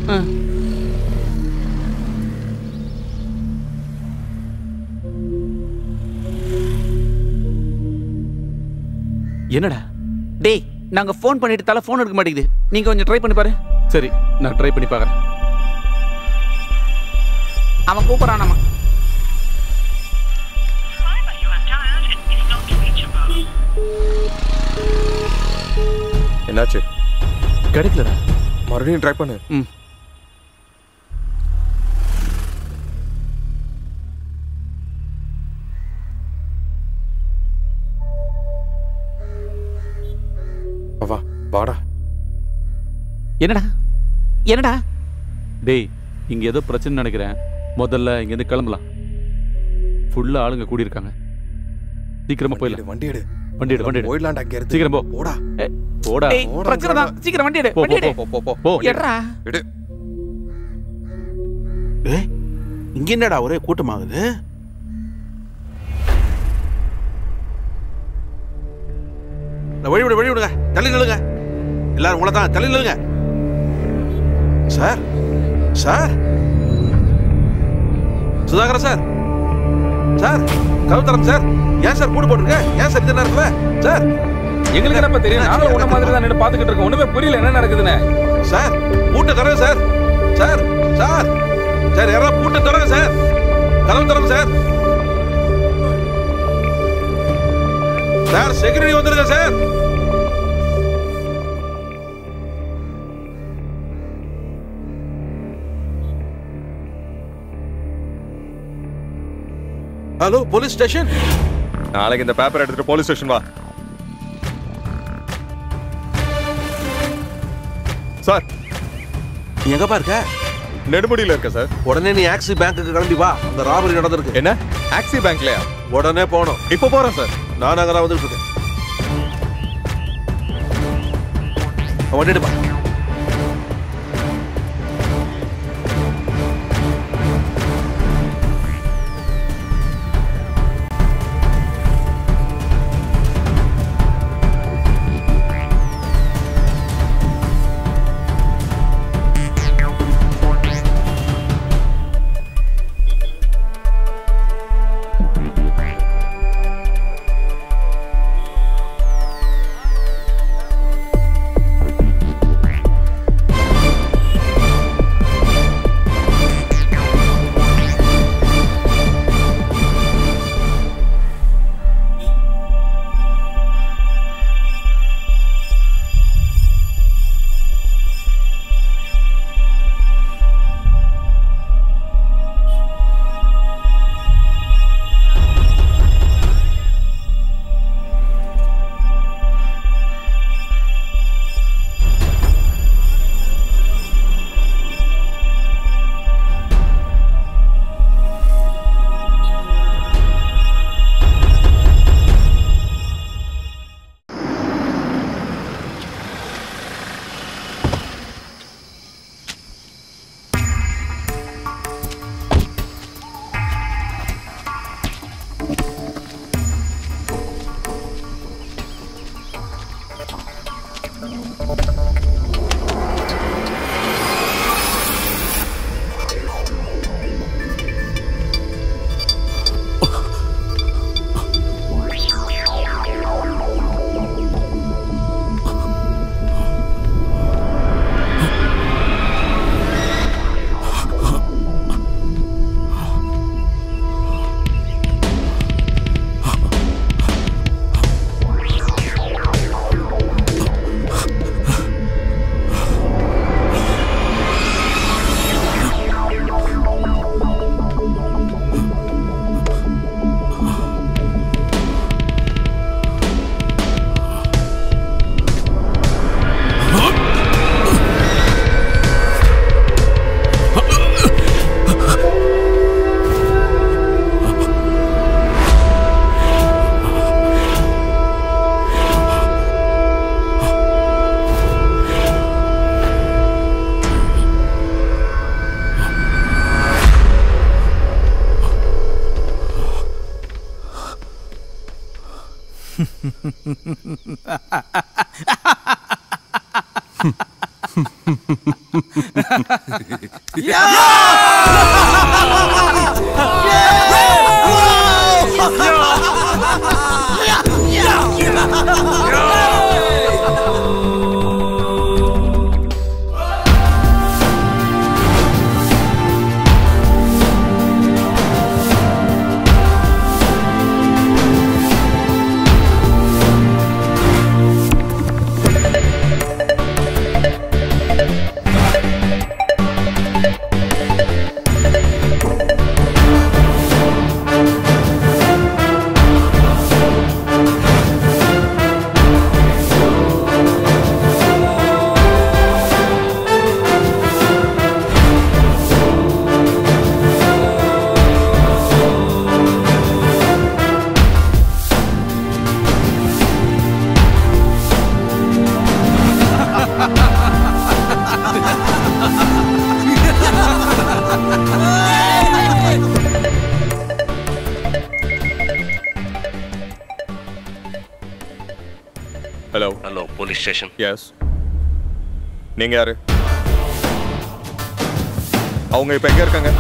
என்னடா டேய் நாங்க ஃபோன் பண்ணிட்டு தலை ஃபோன் எடுக்க மாட்டேங்குது நீங்க கொஞ்சம் ட்ரை பண்ணி பாரு சரி நான் ட்ரை பண்ணி பார்க்கறேன் அவன் கூப்பிடறான் நம்ம என்னாச்சு கிடைக்கலடா மறுபடியும் ட்ரை பண்ணு ம் வா வாடா என்னடா என்னடா டேய் இங்க ஏதோ பிரச்சனை நினைக்கிறேன் முதல்ல இங்க இருந்து கிளம்பலாம் ஃபுல்லா ஆளுங்க கூடியிருக்காங்க சீக்கிரமா போயிடலாம் வண்டி எடு வண்டி எடு வண்டி எடு போயிடலாம்டா இங்க இருந்து சீக்கிரம் போ போடா போடா டேய் பிரச்சனை தான் சீக்கிரம் வண்டி எடு போ வண்டி போ எடு போ போ போ போ எட்ரா எடு ஏ இங்க என்னடா ஒரே கூட்டமாகுது இந்த வழி விடு வழி விடுங்க தள்ளி நில்லுங்க எல்லாரும் உங்களை தான் தள்ளி நில்லுங்க sir sir Sudhakaran sir sir கவுத்தரம் சார் ஏன் சார் கூடு போட்டுருக்க ஏன் சார் இந்த நேரத்துல சார் எங்களுக்கு என்னப்பா தெரியும் நானும் உன்ன மாதிரி தான் நின்று பாத்துக்கிட்டு இருக்கேன் ஒண்ணுமே புரியல என்ன நடக்குதுன்னு சார் பூட்டை தரங்க சார் சார் சார் சார் யாராவது பூட்டை தரங்க சார் கதவு தரங்க சார் சார் செக்யூரிட்டி வந்துருங்க சார் ஹலோ போலீஸ் ஸ்டேஷன் நாளைக்கு இந்த பேப்பர் எடுத்துட்டு போலீஸ் ஸ்டேஷன் வா சார் நீ எங்கப்பா இருக்க நெடுமுடியில இருக்க சார் உடனே நீ ஆக்சி பேங்க்குக்கு கிளம்பி வா அந்த ராபரி நடந்திருக்கு என்ன ஆக்சி பேங்க்லயா உடனே போகணும் இப்போ போறேன் சார் நான் அங்கே தான் வந்துட்டு இருக்கேன் வண்டிடுப்பா hello hello police station yes நீங்க யாரு அவங்க இப்ப எங்க இருக்காங்க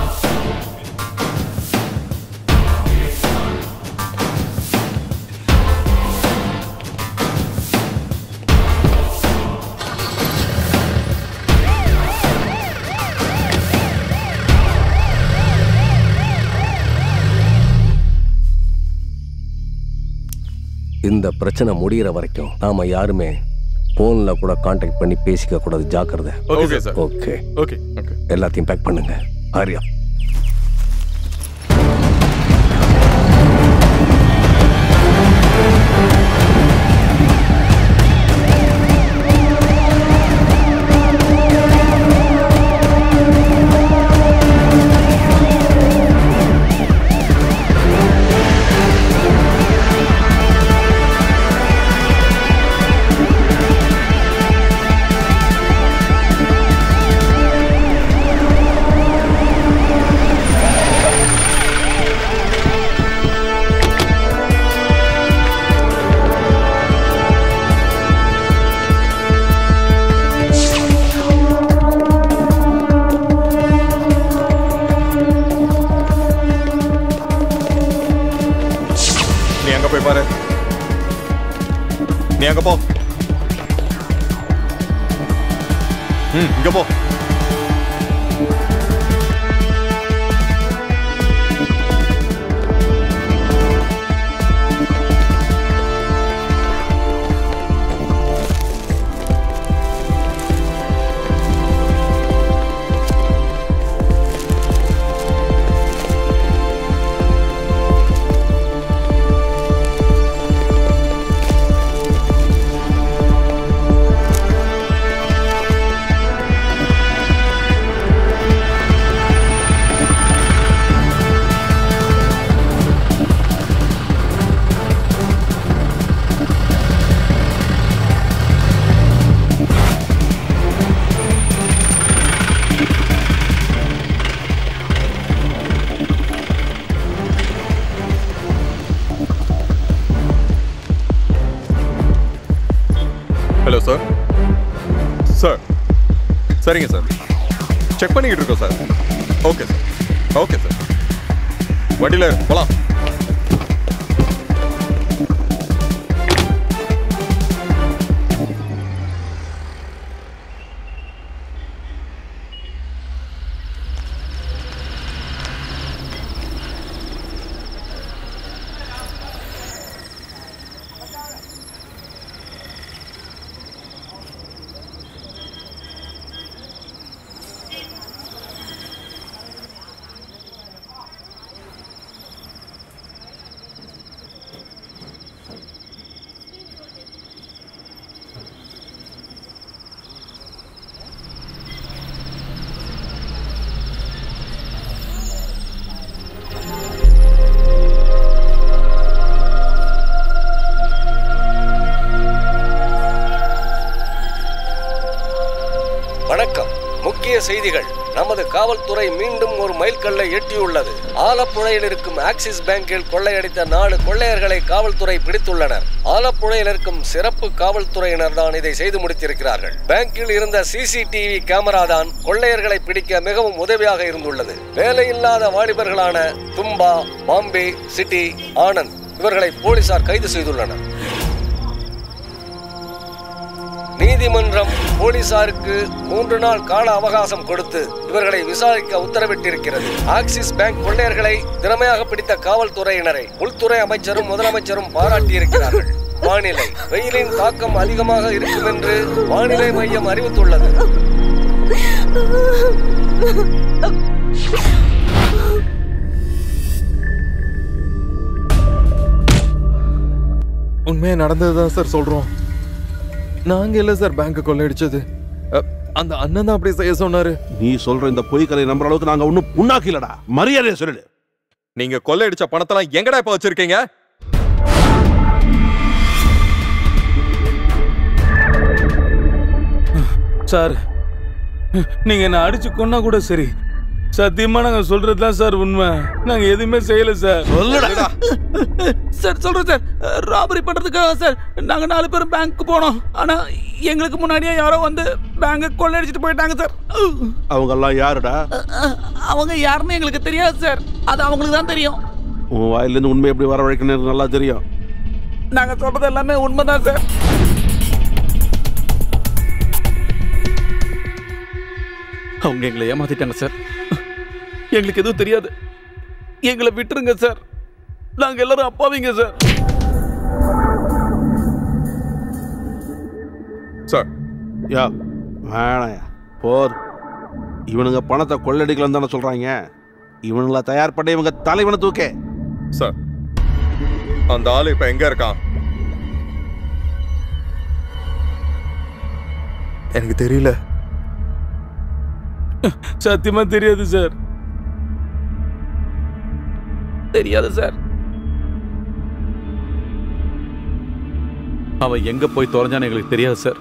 இந்த பிரச்சனை முடியிற வரைக்கும் நாம யாருமே போன்ல கூட காண்டாக்ட் பண்ணி பேசிக்க கூடாது ஜாக்கிரதை okay sir okay okay okay எல்லாத்தையும் பேக் பண்ணுங்க ஆரியா நீ அங்க போய் பாரு நீ அங்க போ ம் இங்க போ ஹலோ சார் சார் சரிங்க சார் செக் பண்ணிக்கிட்டு இருக்கோம் sir okay sir okay sir வண்டியில் இரு, போலாம் வணக்கம் முக்கிய செய்திகள் நமது காவல்துறை மீண்டும் ஒரு மைல்கல்லை எட்டியுள்ளது ஆலப்புழையில் இருக்கும் ஆக்சிஸ் பேங்கில் கொள்ளையடித்த நாலு கொள்ளையர்களை காவல்துறை பிடித்துள்ளனர் ஆலப்புழையில் இருக்கும் சிறப்பு காவல்துறையினர் தான் இதை செய்து முடித்திருக்கிறார்கள் பேங்கில் இருந்த சிசிடிவி கேமரா தான் கொள்ளையர்களை பிடிக்க மிகவும் உதவியாக இருந்துள்ளது வேலையில்லாத வாலிபர்களான தும்பா பாம்பே சிட்டி ஆனந்த் இவர்களை போலீசார் கைது செய்துள்ளனர் நீதிமன்றம் போலீசாருக்கு மூன்று நாள் கால அவகாசம் கொடுத்து இவர்களை விசாரிக்க உத்தரவிட்டிருக்கிறது ஆக்சிஸ் பேங்க் கொள்ளையர்களை திறமையாக பிடித்த காவல்துறையினரை உள்துறை அமைச்சரும் முதலமைச்சரும் பாராட்டியிருக்கிறார்கள் வானிலை வெயிலின் தாக்கம் அதிகமாக இருக்கும் என்று வானிலை மையம் அறிவித்துள்ளது உண்மையா நடந்ததுதான் சார் சொல்றோம் நாங்க இல்ல சார் பேங்க் கொள்ளையடிச்சது அ, அந்த அண்ணன் தான் அப்படி செய்ய சொன்னாரு நீ சொல்ற இந்த பொய் கதை நம்புற அளவுக்கு நாங்க ஒன்னும் புண்ணாக்கிலடா மரியாதையை சொல்லிடு நீங்க கொள்ளையடிச்ச பணத்தெல்லாம் எங்கடா இப்ப வச்சிருக்கீங்க சார் நீங்க என்ன அடிச்சு கொன்னா கூட சரி சத்தியமா நாங்க சொல்றதுதான் சார் உண்மை நாங்க எதுவுமே செய்யல சார் சொல்லுடா சார் சொல்றேன் சார் ராபரி பண்றதுக்காக சார் நாங்க நாலு பேரும் பேங்க்கு போனோம் ஆனா எங்களுக்கு முன்னாடியே யாரோ வந்து பேங்க கொள்ளையடிச்சிட்டு போயிட்டாங்க சார் அவங்க எல்லாம் யாருடா அவங்க யாருன்னு எங்களுக்கு தெரியாது சார் அது அவங்களுக்கு தான் தெரியும் உன் வாயிலிருந்து உண்மை எப்படி வரவழைக்கணும் எனக்கு நல்லா தெரியும் நாங்க சொல்றது எல்லாமே உண்மைதான் சார் அவங்க எங்களை ஏமாத்திட்டாங்க சார் எங்களுக்கு எதுவும் தெரியாது எங்களை விட்டுருங்க சார் நாங்க எல்லாரும் அப்பாவிங்க சார் சார் யா வேணாயா போர் இவனுங்க பணத்தை கொள்ளடிக்கலாம் தானே சொல்றாங்க இவனுங்கள தயார் பண்ண இவங்க தலைவனை தூக்கே சார் அந்த ஆளு இப்ப எங்க இருக்கான் எனக்கு தெரியல சத்தியமா தெரியாது சார் தெரியாது சார் அவன் எங்க போய் தொலைஞ்சான்னு எங்களுக்கு தெரியாது சார்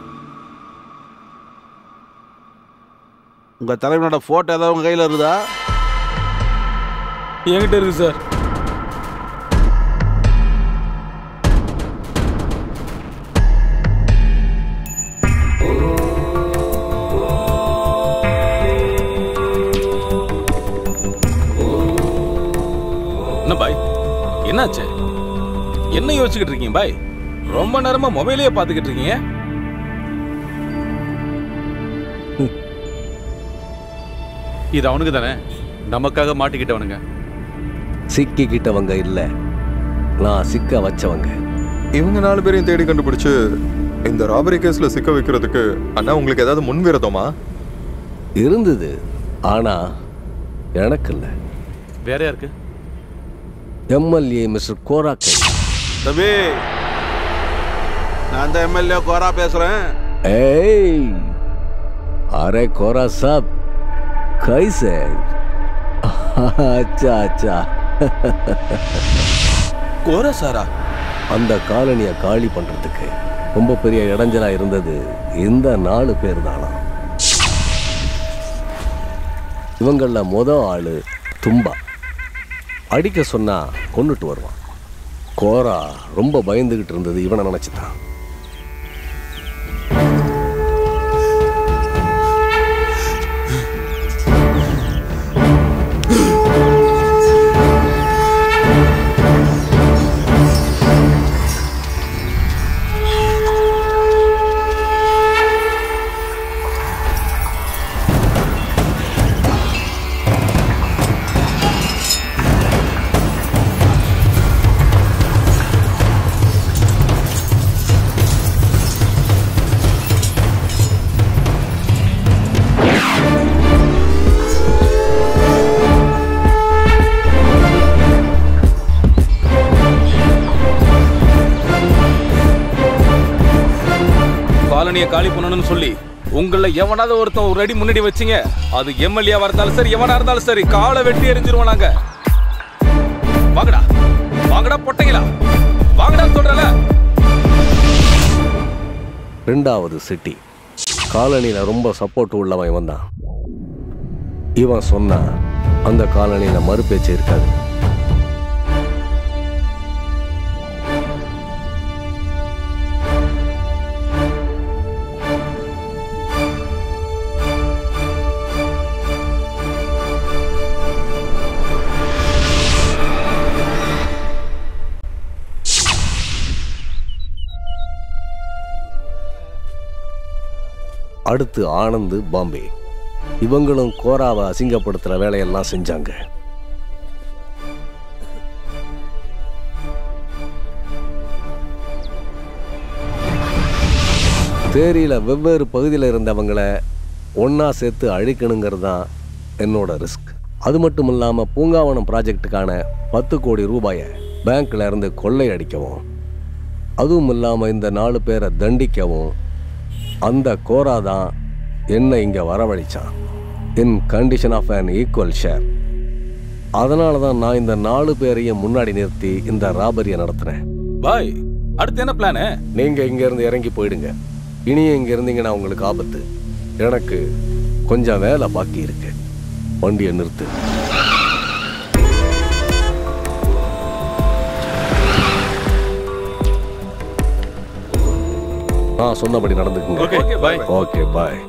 உங்க தலைவனோட போட்டோ ஏதாவது உங்க கையில இருக்குதா என்கிட்ட இருக்கு சார் என்ன பாய் என்னாச்சு என்ன யோசிச்சுக்கிட்டு இருக்கீங்க பாய் ரொம்ப நேரமா மொபைலையே பார்த்துக்கிட்டு இருக்கீங்க இது அவனுக்கு தானே நமக்காக மாட்டிக்கிட்டவனுங்க சிக்கிக்கிட்டவங்க இல்ல நான் சிக்க வச்சவங்க இவங்க நாலு பேரையும் தேடி கண்டுபிடிச்சு இந்த ராபரி கேஸ்ல சிக்க வைக்கிறதுக்கு அண்ணா உங்களுக்கு ஏதாவது முன்விரதமா இருந்தது ஆனா எனக்கு இல்ல வேற யாருக்கு எம்எல்ஏ மிஸ்டர் கோராக்கை தம்பி நான் அந்த எம்எல்ஏ கோரா பேசுறேன் ஏய் अरे कोरा साहब कैसे अच्छा अच्छा கோரா சாரா அந்த காலனியை காலி பண்றதுக்கு ரொம்ப பெரிய இடைஞ்சலா இருந்தது இந்த நாலு பேர் தானா இவங்கள முத ஆளு தும்பா அடிக்க சொன்னா கொன்னுட்டு வருவான் கோரா ரொம்ப பயந்துகிட்டு இருந்தது இவனை நினைச்சுதான் காலனியை காலி பண்ணணும்னு சொல்லி உங்கள எவனாவது ஒருத்தன் ஒரு அடி முன்னாடி வச்சீங்க அது எம்எல்ஏவா இருந்தாலும் சரி எவனா இருந்தாலும் சரி காலை வெட்டி எரிஞ்சிருவோம் நாங்க வாங்கடா வாங்கடா பொட்டைங்களா வாங்கடா சொல்றல ரெண்டாவது சிட்டி காலனியில் ரொம்ப சப்போர்ட் உள்ளவன் இவன் தான் இவன் சொன்னா அந்த காலனியில் மறுபேச்சு இருக்காது அடுத்து ஆனந்த் பாம்பே இவங்களும் கோராவை அசிங்கப்படுத்துற வேலையெல்லாம் செஞ்சாங்க தேரியில வெவ்வேறு பகுதியில் இருந்தவங்கள ஒண்ணா சேர்த்து அழிக்கணுங்கிறது தான் என்னோட ரிஸ்க் அது மட்டும் இல்லாம பூங்காவனம் ப்ராஜெக்ட்டுக்கான பத்து கோடி ரூபாயை பேங்க்ல இருந்து கொள்ளையடிக்கவும் அதுவும் இல்லாம இந்த நாலு பேரை தண்டிக்கவும் அந்த கோரா தான் என்னை இங்கே வரவழைச்சான் in condition of an equal share அதனால தான் நான் இந்த நாலு பேரையும் முன்னாடி நிறுத்தி இந்த ராபரியை நடத்துறேன் பாய் அடுத்து என்ன பிளானு நீங்க இங்க இருந்து இறங்கி போயிடுங்க இனியும் இங்க இருந்தீங்கன்னா உங்களுக்கு ஆபத்து எனக்கு கொஞ்சம் வேலை பாக்கி இருக்கு வண்டியை நிறுத்து ஆ சொன்னபடி நடந்துக்குங்க Okay, bye. Okay bye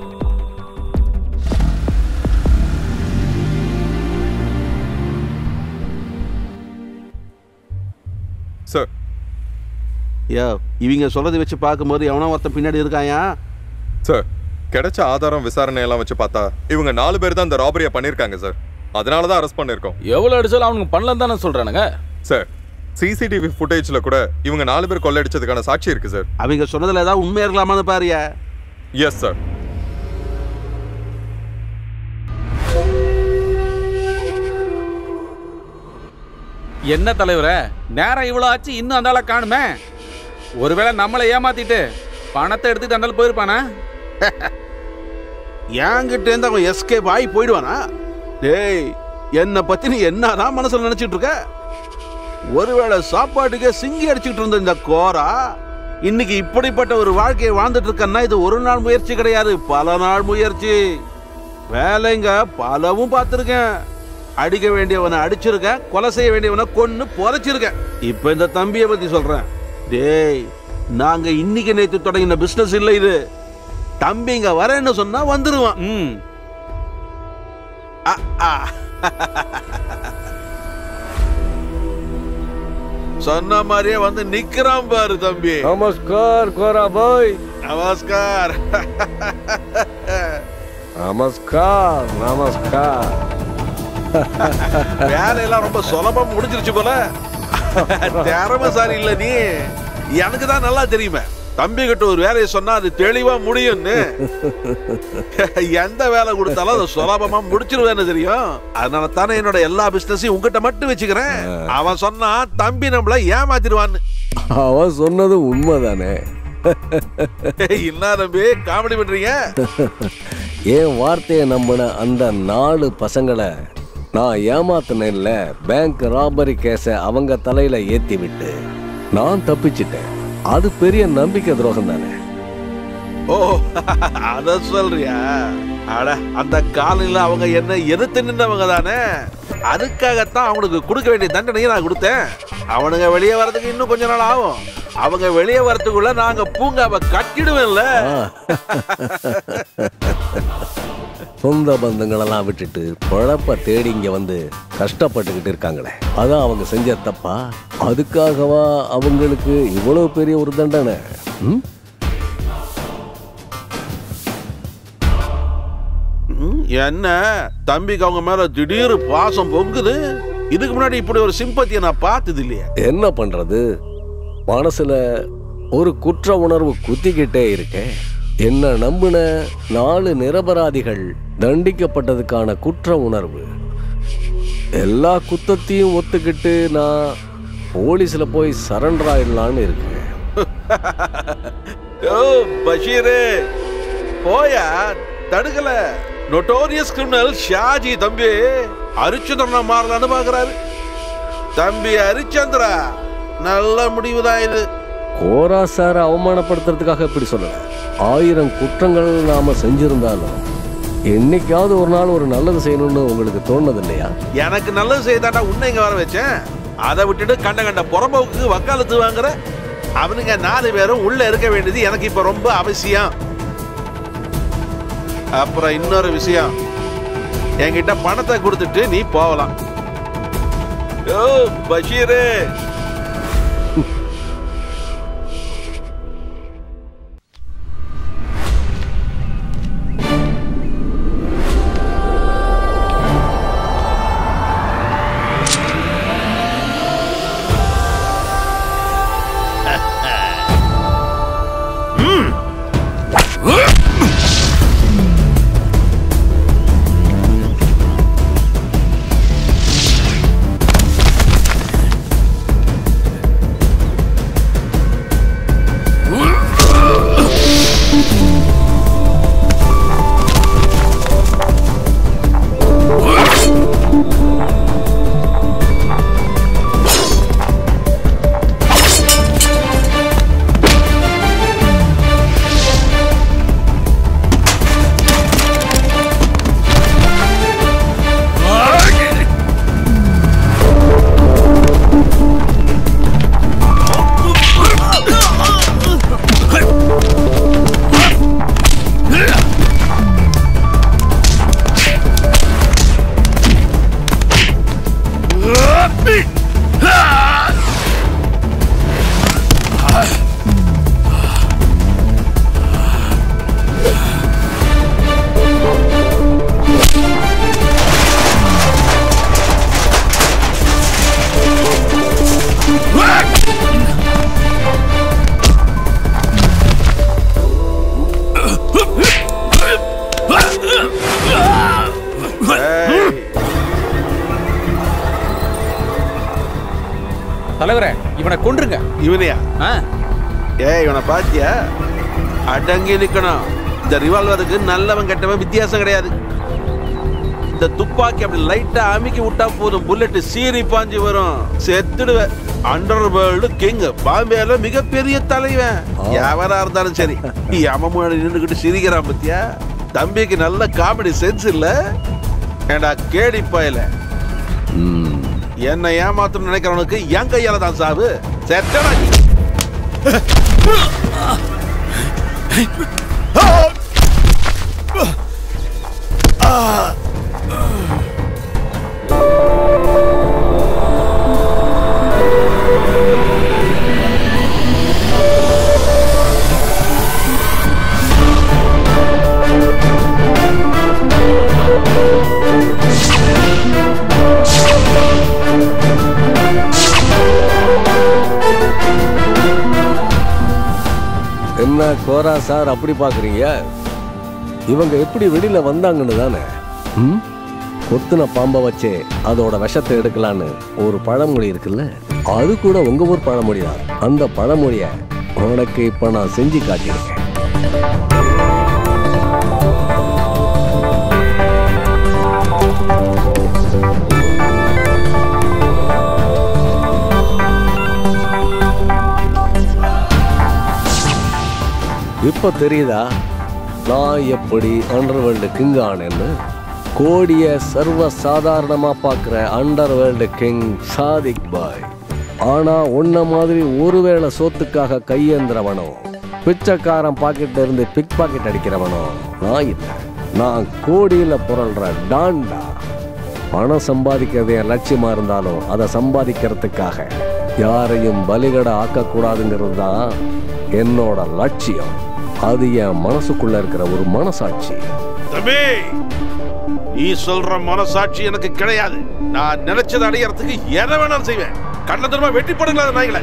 sir யோ இவங்க சொல்றதை வச்சு பார்க்கும்போது எவனோ ஒருத்தன் பின்னாடி இருக்காயா சார் கிடைச்ச ஆதாரம் விசாரணை எல்லாம் வச்சு பார்த்தா இவங்க நாலு பேர் தான் இந்த ராபரியை பண்ணியிருக்காங்க சார் அதனால தான் அரெஸ்ட் பண்ணியிருக்கோம் எவ்வளவு அடிச்சாலும் அவனுக்கு பண்ணலாம் தானே சொல்றானுங்க சார் சிசிடிவி ஃபுட்டேஜில் கூட இவங்க நாலு பேர் கொள்ளையடிச்சதுக்கான சாட்சி இருக்கு சார் அவங்க சொன்னதுல ஏதாவது உண்மை இருக்கலாமான்னு பாரியா எஸ் சார் என்ன தலைவரே நேரம் இவ்வளவு ஆச்சு இன்னும் அந்த ஆளை காணுமே ஒருவேளை நம்மளை ஏமாத்திட்டு பணத்தை எடுத்துட்டு அந்த ஆள் போயிருப்பானா என்கிட்ட இருந்து அவன் எஸ்கேப் ஆகி போயிடுவானா டேய் என்னை பத்தி நீ என்னதான் மனசுல நினைச்சிட்டு இருக்க ஒருவேளை சாப்பாட்டுக்கே சிங்கி அடிச்சுட்டு இருந்த இந்த கோரா இன்னைக்கு இப்படிப்பட்ட ஒரு வாழ்க்கையை வாழ்ந்துட்டு இருக்கன்னா இது ஒரு நாள் முயற்சி கிடையாது பல நாள் முயற்சி வேலைங்க பலவும் பார்த்துருக்கேன் அடிக்க வேண்டியவனை அடிச்சிருக்கேன் கொலை செய்ய வேண்டியவனை கொன்னு புதைச்சிருக்கேன் இப்ப இந்த தம்பியை பத்தி சொல்றேன் டேய் நாங்க இன்னைக்கு நேத்து தொடங்கின பிசினஸ் இல்லை இது தம்பிங்க வரேன்னு சொன்னா வந்துருவான் ம் அ, ஆ. சொன்ன மாதிரியே வந்து நிக்கிறான் பாரு தம்பி நமஸ்கார் கோரா பாய் நமஸ்கார் நமஸ்கார் நமஸ்கார் வேலையெல்லாம் ரொம்ப சுலபமா முடிஞ்சிருச்சு போல திறமைசாலி இல்ல நீ எனக்கு தான் நல்லா தெரியுமே தம்பி கிட்ட ஒரு வேலையை சொன்னா அது தெளிவா முடியும்னு எந்த வேலை கொடுத்தாலும் அதை சுலபமா முடிச்சிருவேன்னு தெரியும் அதனால தானே என்னோட எல்லா பிசினஸையும் உங்ககிட்ட மட்டும் வச்சுக்கிறேன் அவன் சொன்னா தம்பி நம்மள ஏமாத்திடுவான்னு அவன் சொன்னது உண்மைதானே என்ன தம்பி காமெடி பண்றீங்க என் வார்த்தையை நம்பின அந்த நாலு பசங்களை நான் ஏமாத்தினேன்ல பேங்க் ராபரி கேஸை அவங்க தலையில ஏத்தி விட்டு நான் தப்பிச்சிட்டேன் அது பெரிய நம்பிக்கை துரோகம் தானே ஓ அத சொல்றியா அட அந்த காலையில அவங்க என்ன எதிர்த்து நின்றவங்க தானே அதுக்காகத்தான் அவனுக்கு கொடுக்க வேண்டிய தண்டனையை நான் கொடுத்தேன் அவனுங்க வெளியே வர்றதுக்கு இன்னும் கொஞ்ச நாள் ஆகும் அவங்க வெளியே வரதுக்குள்ள நாங்க பூங்காவை கட்டிடுவேன்ல சொந்த பந்தங்களெல்லாம் விட்டுட்டு குழப்ப தேடி இங்க வந்து கஷ்டப்பட்டுக்கிட்டு இருக்காங்களே அதான் அவங்க செஞ்ச தப்பா அதுக்காகவா அவங்களுக்கு இவ்வளவு பெரிய ஒரு தண்டனை ம்? ம், என்ன தம்பிக்கு அவங்க மேல திடீர் பாசம் பொங்குது இதுக்கு முன்னாடி இப்படி ஒரு சிம்பத்தியை நான் பார்த்தது இல்லையே என்ன பண்றது மனசுல ஒரு குற்ற உணர்வு குத்திக்கிட்டே இருக்கேன் என்ன நம்பின நாலு நிரபராதிகள் தண்டிக்கப்பட்டதுக்கான குற்ற உணர்வு எல்லா குத்தத்தையும் ஒத்துக்கிட்டு நான் போலீஸ்ல போய் சரண்டர் ஆயிடலான்னு இருக்கேன் ஓ பஷீரு போயா தடுக்கல நொட்டோரியஸ் கிரிமினல் ஷாஜி தம்பி ஹரிச்சந்திரனா மாறலான்னு பாக்குறாரு தம்பி ஹரிச்சந்திரா நல்ல முடிவுதான் இது கோரா சாரை அவமானப்படுத்துறதுக்காக இப்படி சொல்லல ஆயிரம் குற்றங்கள் நாம செஞ்சிருந்தாலும் என்னைக்காவது ஒரு நாள் ஒரு நல்லது செய்யணும்னு உங்களுக்கு தோணுது இல்லையா எனக்கு நல்லது செய்தாண்டா உன்னை இங்க வர வச்சேன் அதை விட்டுட்டு கண்ட கண்ட புறம்போக்கு வக்காலத்து வாங்குற அவனுங்க நாலு பேரும் உள்ள இருக்க வேண்டியது எனக்கு இப்ப ரொம்ப அவசியம் அப்புறம் இன்னொரு விஷயம் என்கிட்ட பணத்தை கொடுத்துட்டு நீ போகலாம் ஓ பஷீரு தலைவரே இவனை கொன்றுங்க இவனையா ஏய் இவனை பாத்தியா அடங்கி நிக்கணும் இந்த ரிவால்வருக்கு நல்லவன் கெட்டவன் வித்தியாசம் கிடையாது இந்த துப்பாக்கி அப்படி லைட்டா அமுக்கி விட்டா போதும் புல்லட் சீறி பாஞ்சு வரும் செத்துடுவ அண்டர் வேர்ல்டு கிங் பாம்பேல மிகப்பெரிய தலைவன் எவரா இருந்தாலும் சரி அவன் முன்னாடி நின்றுகிட்டு சிரிக்கிறான் பத்தியா தம்பிக்கு நல்ல காமெடி சென்ஸ் இல்ல ஏண்டா கேடி பயல என்ன ஏமாத்தணும் நினைக்கிறவனுக்கு என் கையால தான் சாவு செட்டடா நீ. என்ன கோரா சார் அப்படி பாக்குறீங்க இவங்க எப்படி வெளியில வந்தாங்கன்னு தானே ம்? கொத்துன பாம்பை வச்சே அதோட விஷத்தை எடுக்கலான்னு ஒரு பழமொழி இருக்குல்ல அது கூட உங்க ஊர் பழமொழி தான் அந்த பழமொழிய உனக்கு இப்ப நான் செஞ்சு காட்டியிருக்கேன் இப்ப தெரியுதா நான் எப்படி அண்டர்வேல்டு கிங் ஆனேன்னு கோடிய சர்வ சாதாரணமா பார்க்குற அண்டர்வேல்டு கிங் சாதிக் பாய் ஆனா உன்ன மாதிரி ஒருவேளை சோத்துக்காக கையேந்திரவனோ பிச்சைக்காரன் பாக்கெட்ல இருந்து பிக் பாக்கெட் அடிக்கிறவனோ நான் இல்லை நான் கோடியில புரள்ற டான்டா பணம் சம்பாதிக்கிறது என் லட்சியமா இருந்தாலும் அதை சம்பாதிக்கிறதுக்காக யாரையும் பலிகட ஆக்கக்கூடாதுங்கிறது தான் என்னோட லட்சியம் அது என் மனசுக்குள்ள இருக்கிற ஒரு மனசாட்சி தம்பி நீ சொல்ற மனசாட்சி எனக்கு கிடையாது நான் நினைச்சதை அடையறதுக்கு எதை வேணாலும் செய்வேன் கண்ண திரும்ப வெட்டி போடுங்களா அந்த நாய்களை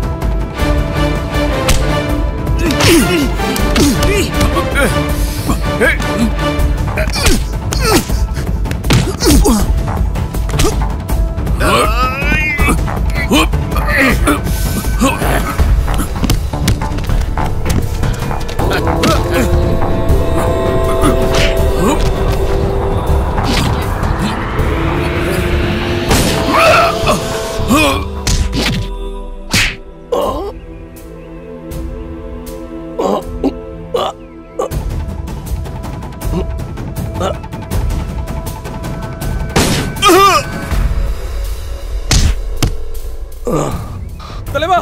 Hey! தலைவா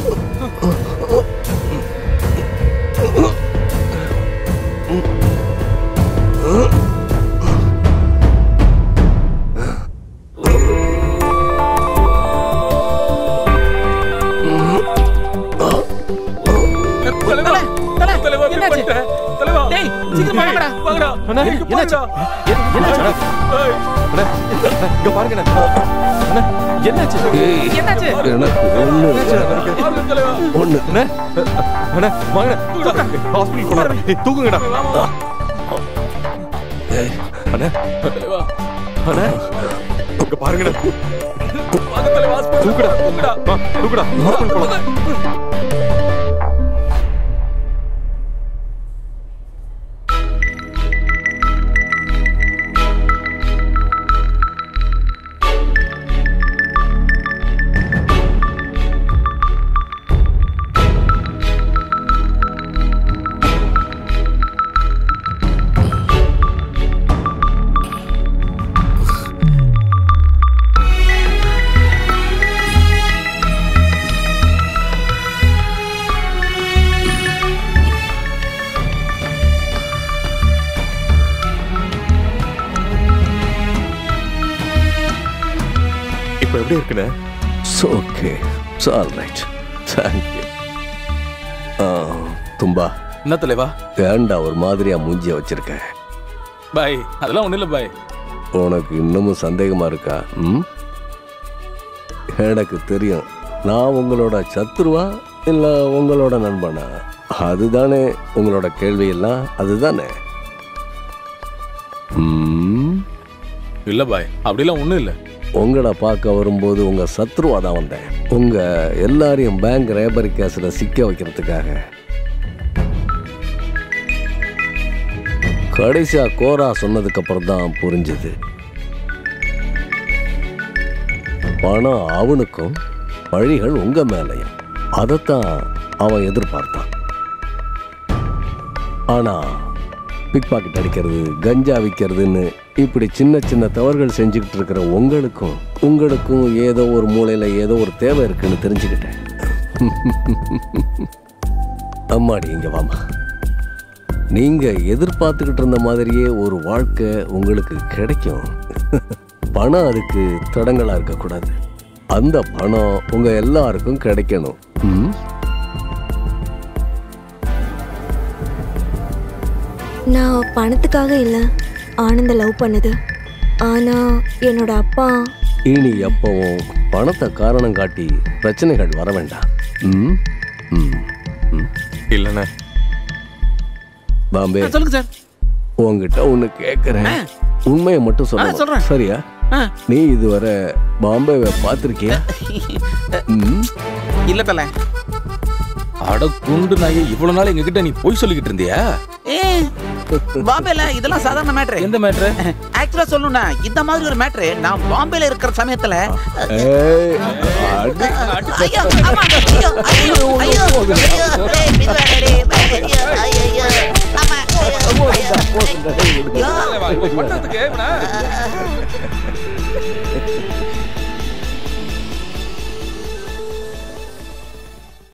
தலைவா தலைவா இப்படி பண்ணிட்டேன். தலைவா டேய் சீக்கிரமா வாங்கடா வாங்கடா அண்ணா, இங்க என்னாச்சு? பாருடா. என்னாச்சு? ஏய், அண்ணா, இங்க பாருங்க அண்ணா. அண்ணா, என்னாச்சு என்னாச்சு எனக்கு ஒண்ணு பாருங்க தலைவா ஒண்ணு அண்ணா, அண்ணா, வாங்க ஹாஸ்பிட்டல் போலாம் ஏய், தூக்குங்கடா அண்ணா தலைவா அண்ணா இங்க பாருங்கடா வாங்க தலைவா ஹாஸ்பிடல் தூக்குடா தூக்குடா வா, தூக்குடா ஹாஸ்பிட்டல் போலாம் இப்போ எப்படி இருக்குண்ணே ஓகே ஆல் ரைட் தேங்க்யூ தும்பா என்ன தலைவா ஏன்டா ஒரு மாதிரியா மூஞ்சிய வச்சிருக்க பாய் அதெல்லாம் ஒண்ணும் இல்ல பாய் உனக்கு இன்னமும் சந்தேகமா இருக்கா ம் எனக்கு தெரியும் நான் உங்களோட சத்துருவா இல்ல உங்களோட நண்பனா அதுதானே உங்களோட கேள்வி எல்லாம் அதுதானே ம் இல்ல பாய் அப்படிலாம் ஒண்ணும் இல்ல உங்களை பார்க்க வரும்போது உங்க சத்ருவா தான் வந்தேன் உங்க எல்லாரையும் பேங்க் ரேபரி கேஸ்ல சிக்க வைக்கிறதுக்காக கடைசியா கோரா சொன்னதுக்கு அப்புறம் தான் புரிஞ்சுது பணம் அவனுக்கும் வழிகள் உங்க மேலையும் அதைத்தான் அவன் எதிர்பார்த்தான் ஆனா பிக் பாக்கெட் அடிக்கிறது கஞ்சா விற்கிறதுன்னு இப்படி சின்ன சின்ன தவறுகள் செஞ்சுக்கிட்டு இருக்கிற உங்களுக்கும் உங்களுக்கும் ஏதோ ஒரு மூலையில ஏதோ ஒரு தேவை இருக்குன்னு தெரிஞ்சுக்கிட்டேன் அம்மாடி இங்க வாமா நீங்க எதிர்பார்த்துக்கிட்டு இருந்த மாதிரியே ஒரு வாழ்க்கை உங்களுக்கு கிடைக்கும் பணம் அதுக்கு தடங்களா இருக்கக்கூடாது அந்த பணம் உங்க எல்லாருக்கும் கிடைக்கணும் ம்? நான் பணத்துக்காக இல்லை ஆனந்த லவ் பண்ணது ஆனா என்னோட அப்பா இனி எப்பவும் பணத்தை காரணம் காட்டி பிரச்சனைகள் வர வேண்டாம் ம்? ம். ம். இல்லண்ணே பாம்பே சொல்லுங்க சார் உன்கிட்ட ஒண்ணு கேக்குறேன் உண்மையை மட்டும் ஆ, சொல்றேன். சொல்ல சரியா ஆ. நீ இதுவரை பாம்பேவை பார்த்திருக்கியா ம்? இல்ல தல அட குண்டு நாயே இவ்வளவு நாள் எங்க கிட்ட நீ போய் சொல்லிக்கிட்டு இருந்தியா ஏ பாம்பேல இதெல்லாம் சாதாரண மேட்ரு எந்த மேட்ரு ஆக்சுவலா சொல்லணும்னா இந்த மாதிரி ஒரு மேட்ரு நான் பாம்பேல இருக்கிற சமயத்துல ஏய், அடி. ஐயோ, ஆமாங்க, ஐயோ, ஐயோ, ஐயோ, ஐயோ.